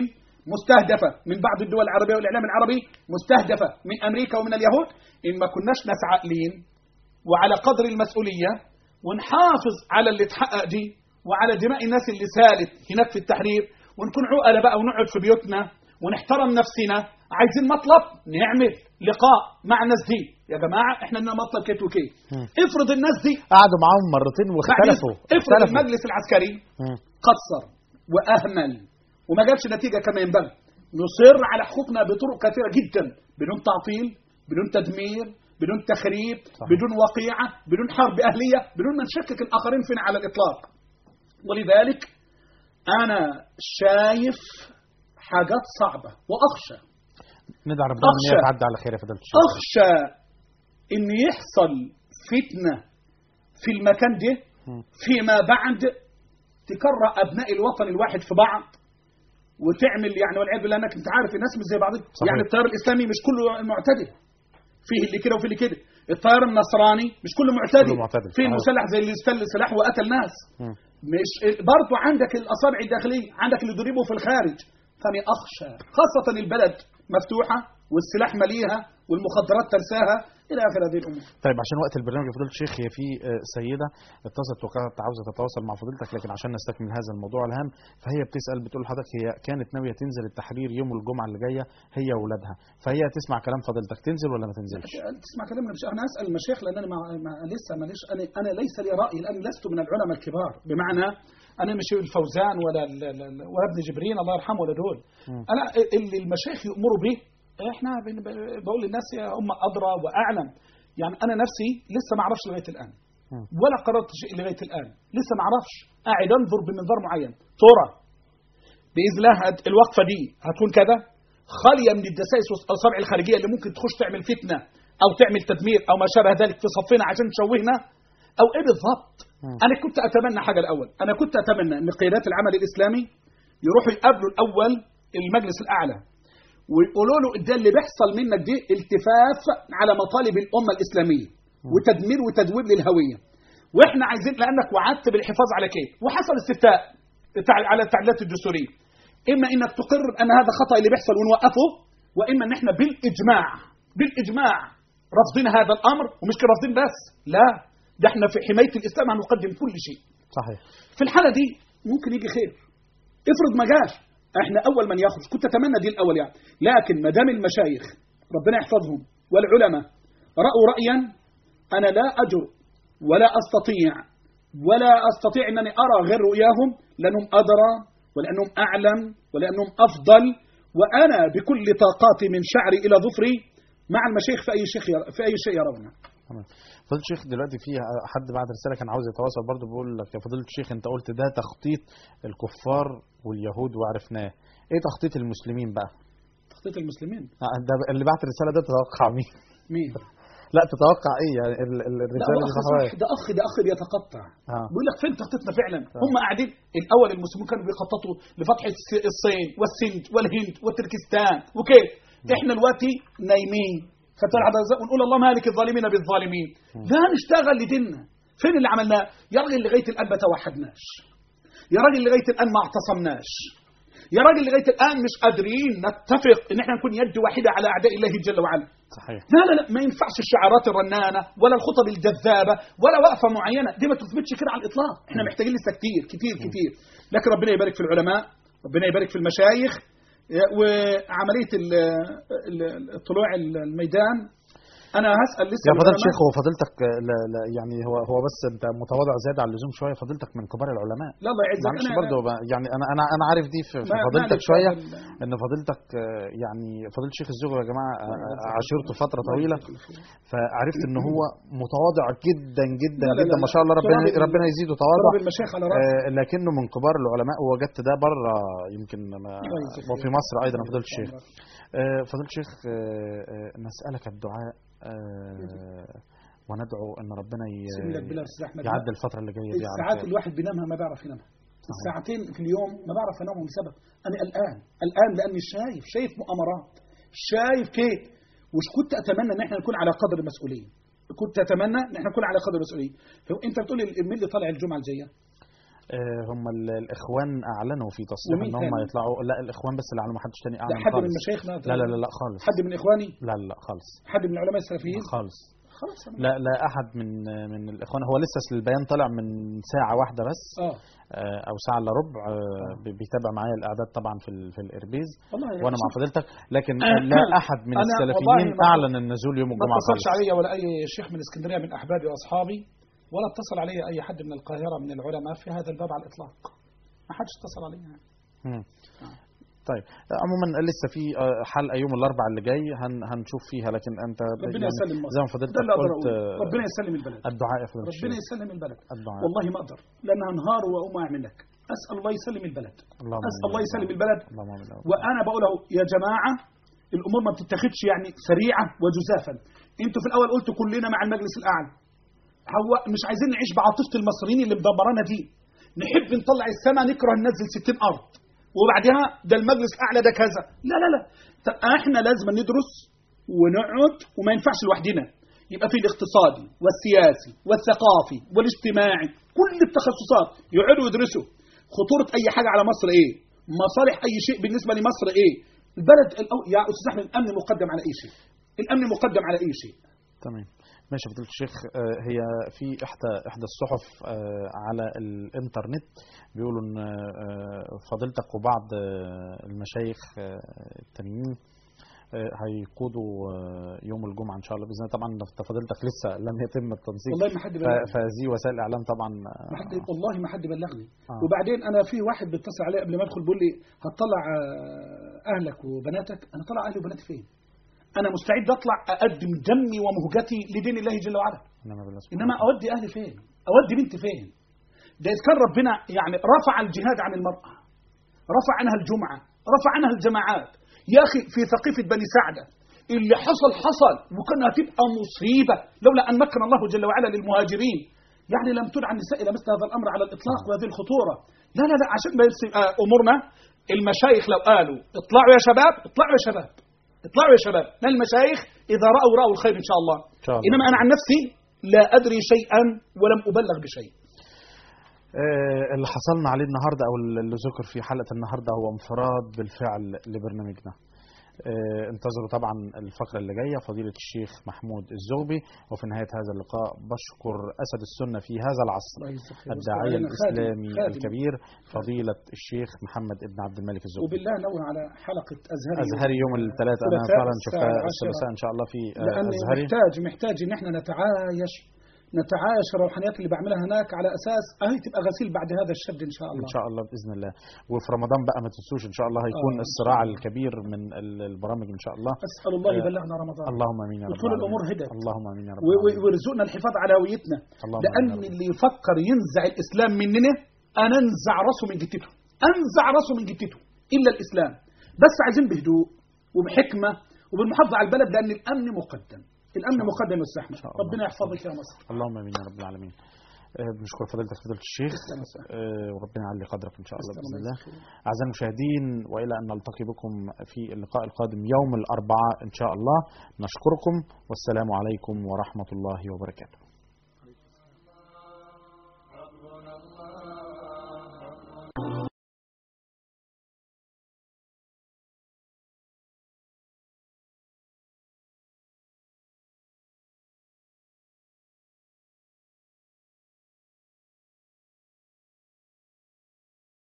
مستهدفة من بعض الدول العربية والإعلام العربي مستهدفة من أمريكا ومن اليهود إن ما كناش ناس عاقلين وعلى قدر المسؤولية ونحافظ على اللي اتحقق دي وعلى دماء الناس اللي سالت هناك في التحرير ونكون عقلة بقى ونقعد في بيوتنا ونحترم نفسنا عايزين مطلب نعمل لقاء مع الناس دي يا جماعة احنا لنا مطلب كيت وكيت مم. افرض الناس دي قعدوا معاهم مرتين بعدين واختلفوا افرض اختلفوا المجلس العسكري مم. قصر وأهمل وما جابش نتيجة كما ينبغي نصر على حقوقنا بطرق كثيرة جدا بدون تعطيل بدون تدمير بدون تخريب صحيح. بدون وقيعة بدون حرب أهلية بدون ما نشكك الآخرين فينا على الإطلاق ولذلك أنا شايف حاجات صعبة وأخشى ندعي ربنا ان هي أخشى. تعدي على خير يا فضيله الشيخ أخشى إن يحصل فتنة في المكان ده مم. فيما بعد تكرر أبناء الوطن الواحد في بعض وتعمل يعني والعياذ بالله انك انت عارف الناس مش زي بعض صحيح. يعني التيار الاسلامي مش كله معتدل فيه اللي كده وفيه اللي كده التيار النصراني مش كله معتدل كله معتدل. فيه صحيح. المسلح زي اللي استل سلاح وقتل ناس مم. مش برضه عندك الاصابع الداخليه عندك اللي ضربوا في الخارج فانا اخشى خاصه البلد مفتوحه والسلاح مليها والمخدرات ترساها الى اخر هذه الامور طيب عشان وقت البرنامج يا فضيله الشيخ هي في آه، سيده اتصلت وكانت عاوزه تتواصل مع فضيلتك لكن عشان نستكمل هذا الموضوع الهام فهي بتسال بتقول لحضرتك هي كانت ناويه تنزل التحرير يوم الجمعه اللي جايه هي واولادها فهي تسمع كلام فضيلتك تنزل ولا ما تنزلش؟ تسمع كلامنا مش انا اسال المشايخ لان انا ما ما لسه ماليش انا انا ليس لي راي لان لست من العلماء الكبار بمعنى انا مش الفوزان ولا ال- ال- ال- ولا ابن جبرين الله يرحمه ولا دول مم. انا اللي المشايخ يامروا به احنا بن- ب- بقول للناس يا هم ادرى واعلم يعني انا نفسي لسه ما اعرفش لغايه الان مم. ولا قررت شيء لغايه الان لسه ما اعرفش قاعد انظر بمنظار معين ترى باذن الله هت- الوقفه دي هتكون كذا خاليه من الدسائس والاصابع الخارجيه اللي ممكن تخش تعمل فتنه او تعمل تدمير او ما شابه ذلك في صفنا عشان تشوهنا او ايه بالضبط مم. انا كنت اتمنى حاجه الاول انا كنت اتمنى ان قيادات العمل الاسلامي يروحوا يقابلوا الاول المجلس الاعلى ويقولوا له ده اللي بيحصل منك دي التفاف على مطالب الامه الاسلاميه وتدمير وتدوير للهويه واحنا عايزين لانك وعدت بالحفاظ على كيف وحصل استفتاء تع- على التعديلات الدستوريه اما انك تقر ان هذا خطا اللي بيحصل ونوقفه واما ان احنا بالاجماع بالاجماع رافضين هذا الامر ومش كده رافضين بس لا ده احنا في حمايه الاسلام هنقدم كل شيء صحيح في الحاله دي ممكن يجي خير افرض ما جاش احنا اول من يخرج كنت اتمنى دي الاول يعني لكن ما دام المشايخ ربنا يحفظهم والعلماء راوا رايا انا لا اجر ولا استطيع ولا استطيع انني ارى غير رؤياهم لانهم ادرى ولانهم اعلم ولانهم افضل وانا بكل طاقاتي من شعري الى ظفري مع المشايخ في اي شيء ير- في اي شيء يرونه تمام فضيله الشيخ دلوقتي في حد بعت رساله كان عاوز يتواصل برضه بيقول لك يا فضيله الشيخ انت قلت ده تخطيط الكفار واليهود وعرفناه ايه تخطيط المسلمين بقى؟ تخطيط المسلمين آه، ده اللي بعت الرساله ده تتوقع مين؟ مين لا تتوقع ايه يعني ال- ال- لا الرساله ده دي اخ صحيحة صح ده اخ ده اخ بيتقطع اه بيقول لك فين تخطيطنا فعلا هم قاعدين الاول المسلمين كانوا بيخططوا لفتح الس- الصين والسند والهند وتركستان وكيف احنا دلوقتي نايمين فتلعب ونقول الله مالك الظالمين بالظالمين لا نشتغل لديننا فين اللي عملناه يا راجل لغايه الان ما توحدناش يا راجل لغايه الان ما اعتصمناش يا راجل لغايه الان مش قادرين نتفق ان احنا نكون يد واحده على اعداء الله جل وعلا صحيح لا لا لا ما ينفعش الشعارات الرنانه ولا الخطب الجذابه ولا وقفه معينه دي ما تثبتش كده على الاطلاق احنا محتاجين لسه كتير كتير كتير لكن ربنا يبارك في العلماء ربنا يبارك في المشايخ وعمليه ال- ال- الطلوع الميدان انا هسال لسه يا فضيله العلماء. الشيخ هو فضيلتك آه، لا لا يعني هو هو بس انت متواضع زياده عن اللزوم شويه فضيلتك من كبار العلماء لا الله يعزك معلش أنا- برضه بقى- يعني انا انا انا عارف دي في في ما- فضيلتك معلش شويه هذا ال- ان فضيلتك آه، يعني فضيله الشيخ الزغر يا جماعه آه، آه، عاشرته فتره طويله فعرفت ان هو متواضع جدا جدا لا لا جدا لا ما شاء الله ربنا تراب ال- ربنا يزيده تواضع تراب المشايخ على راسي آه، لكنه من كبار العلماء ووجدت ده بره يمكن ما- الله يجزيك خير. وفي مصر ايضا يا فضيله الشيخ آه، فضيله الشيخ آه، آه، نسالك الدعاء آه، وندعو ان ربنا ي- بسم الله بالله يا أستاذ أحمد. يعدي الفتره اللي جايه دي على الساعات خير. الواحد بينامها ما بيعرف ينامها الساعتين في اليوم ما بعرف انامهم بسبب انا قلقان قلقان لاني شايف شايف مؤامرات شايف كيف وش كنت اتمنى ان احنا نكون على قدر المسؤوليه كنت اتمنى ان احنا نكون على قدر المسؤوليه لو انت بتقول مين اللي طالع الجمعه الجايه آه، هم ال- الاخوان اعلنوا في تصريح ومين ان هم تاني؟ يطلعوا لا الاخوان بس اللي اعلنوا ما حدش تاني لا اعلن حد من خالص مشايخنا لا لا لا لا خالص حد من اخواني لا لا لا خالص حد من العلماء السلفيين خالص خلاص أنا- لا لا احد من من الاخوان هو لسه أصل البيان طلع من ساعه واحده بس اه آه، او ساعه الا ربع آه، بي- بيتابع معايا الاعداد طبعا في ال- في الاربيز والله يا وانا مع شوف، فضيلتك لكن أنا- لا احد من أنا والله السلفيين ما- اعلن النزول يوم ما الجمعه اتصلش خالص علي ولا اي شيخ من اسكندريه من احبابي واصحابي ولا اتصل علي اي حد من القاهره من العلماء في هذا الباب على الاطلاق ما حدش اتصل علي يعني. مم. طيب عموما لسه في آه، حلقه يوم الاربعاء اللي جاي هن هنشوف فيها لكن انت ربنا يعني يسلم مصر زي ما ده فضيلتك اللي اقدر قلت اقوله آه، ربنا يسلم البلد الدعاء يا فضيله ربنا الشيخ يسلم البلد الدعاء والله ما اقدر لان هنهار واقوم اعمل لك اسال الله يسلم البلد اللهم اسال آمين. الله يسلم البلد اللهم آمين. وانا بقوله يا جماعه الامور ما بتتاخدش يعني سريعه وجزافا انتوا في الاول قلتوا كلنا مع المجلس الاعلى هو مش عايزين نعيش بعاطفه المصريين اللي مدبرانا دي نحب نطلع السماء نكره ننزل 60 ارض وبعدها ده المجلس الاعلى ده كذا لا لا لا طب احنا لازم ندرس ونقعد وما ينفعش لوحدنا يبقى في الاقتصادي والسياسي والثقافي والاجتماعي كل التخصصات يقعدوا يدرسوا خطورة أي حاجة على مصر إيه مصالح أي شيء بالنسبة لمصر إيه البلد الأو... يا أستاذ أحمد الأمن مقدم على أي شيء الأمن مقدم على أي شيء تمام ماشي يا فضيله الشيخ آه، هي في احدى احدى الصحف آه، على الانترنت بيقولوا ان آه، فضيلتك وبعض آه، المشايخ آه، التانيين آه، هيقودوا آه، يوم الجمعه ان شاء الله باذن الله طبعا ده فضيلتك لسه لم يتم التنسيق والله ما حد ف- بلغني فهذه وسائل الاعلام طبعا آه، ما حد والله ما حد بلغني آه. وبعدين أنا في واحد بيتصل علي قبل ما أدخل بيقول لي هتطلع آه، أهلك وبناتك أنا طلع أهلي وبناتي فين أنا مستعد أطلع أقدم دمي ومهجتي لدين الله جل وعلا انما بالله سبحانه انما اودي اهلي فين اودي بنتي فين ده اذا كان ربنا يعني رفع الجهاد عن المراه رفع عنها الجمعه رفع عنها الجماعات يا اخي في ثقيفه بني سعده اللي حصل حصل وكان هتبقى مصيبه لولا ان مكن الله جل وعلا للمهاجرين يعني لم تدع النساء الى مثل هذا الامر على الاطلاق وهذه الخطوره لا لا لا عشان بس يبقى امورنا المشايخ لو قالوا اطلعوا يا شباب اطلعوا يا شباب اطلعوا يا شباب لان المشايخ اذا راوا راوا الخير ان شاء الله ان شاء الله انما انا عن نفسي لا ادري شيئا ولم ابلغ بشيء آه، اللي حصلنا عليه النهارده او اللي ذكر في حلقه النهارده هو انفراد بالفعل لبرنامجنا. آه، انتظروا طبعا الفقره اللي جايه فضيله الشيخ محمود الزغبي وفي نهايه هذا اللقاء بشكر اسد السنه في هذا العصر الله يجزاك خير. الداعيه خادم- الاسلامي خادم. الكبير فضيله الشيخ محمد ابن عبد الملك الزغبي. وبالله نور على حلقه ازهري ازهري يوم الثلاثاء انا الثلاثاء فعلا الساعة شفتها العاشرة. الثلاثاء ان شاء الله في آه، لان ازهري محتاج محتاج ان احنا نتعايش نتعايش الروحانيات اللي بعملها هناك على اساس اهي تبقى غسيل بعد هذا الشد ان شاء الله ان شاء الله باذن الله وفي رمضان بقى ما تنسوش ان شاء الله هيكون آه، إن شاء الصراع الله. الكبير من ال- البرامج ان شاء الله اسال الله آه، يبلغنا رمضان اللهم امين يا رب وتكون العالمين. الامور هدت اللهم امين يا رب و- و- العالمين. ويرزقنا الحفاظ على هويتنا اللهم لان آمين يا رب. اللي يفكر ينزع الاسلام مننا انا انزع راسه من جتته انزع راسه من جتته الا الاسلام بس عايزين بهدوء وبحكمه وبالمحافظه على البلد لان الامن مقدم الامن مقدم يا استاذ احمد شاء الله. ربنا يحفظك يا مصر اللهم امين يا رب العالمين آه، بنشكر فضيلتك فضيله الشيخ تسلم يا سيدي. آه، وربنا يعلي قدرك ان شاء الله تسلم باذن الله الله يجزاك خير. اعزائي المشاهدين والى ان نلتقي بكم في اللقاء القادم يوم الاربعاء ان شاء الله نشكركم والسلام عليكم ورحمه الله وبركاته ربنا الله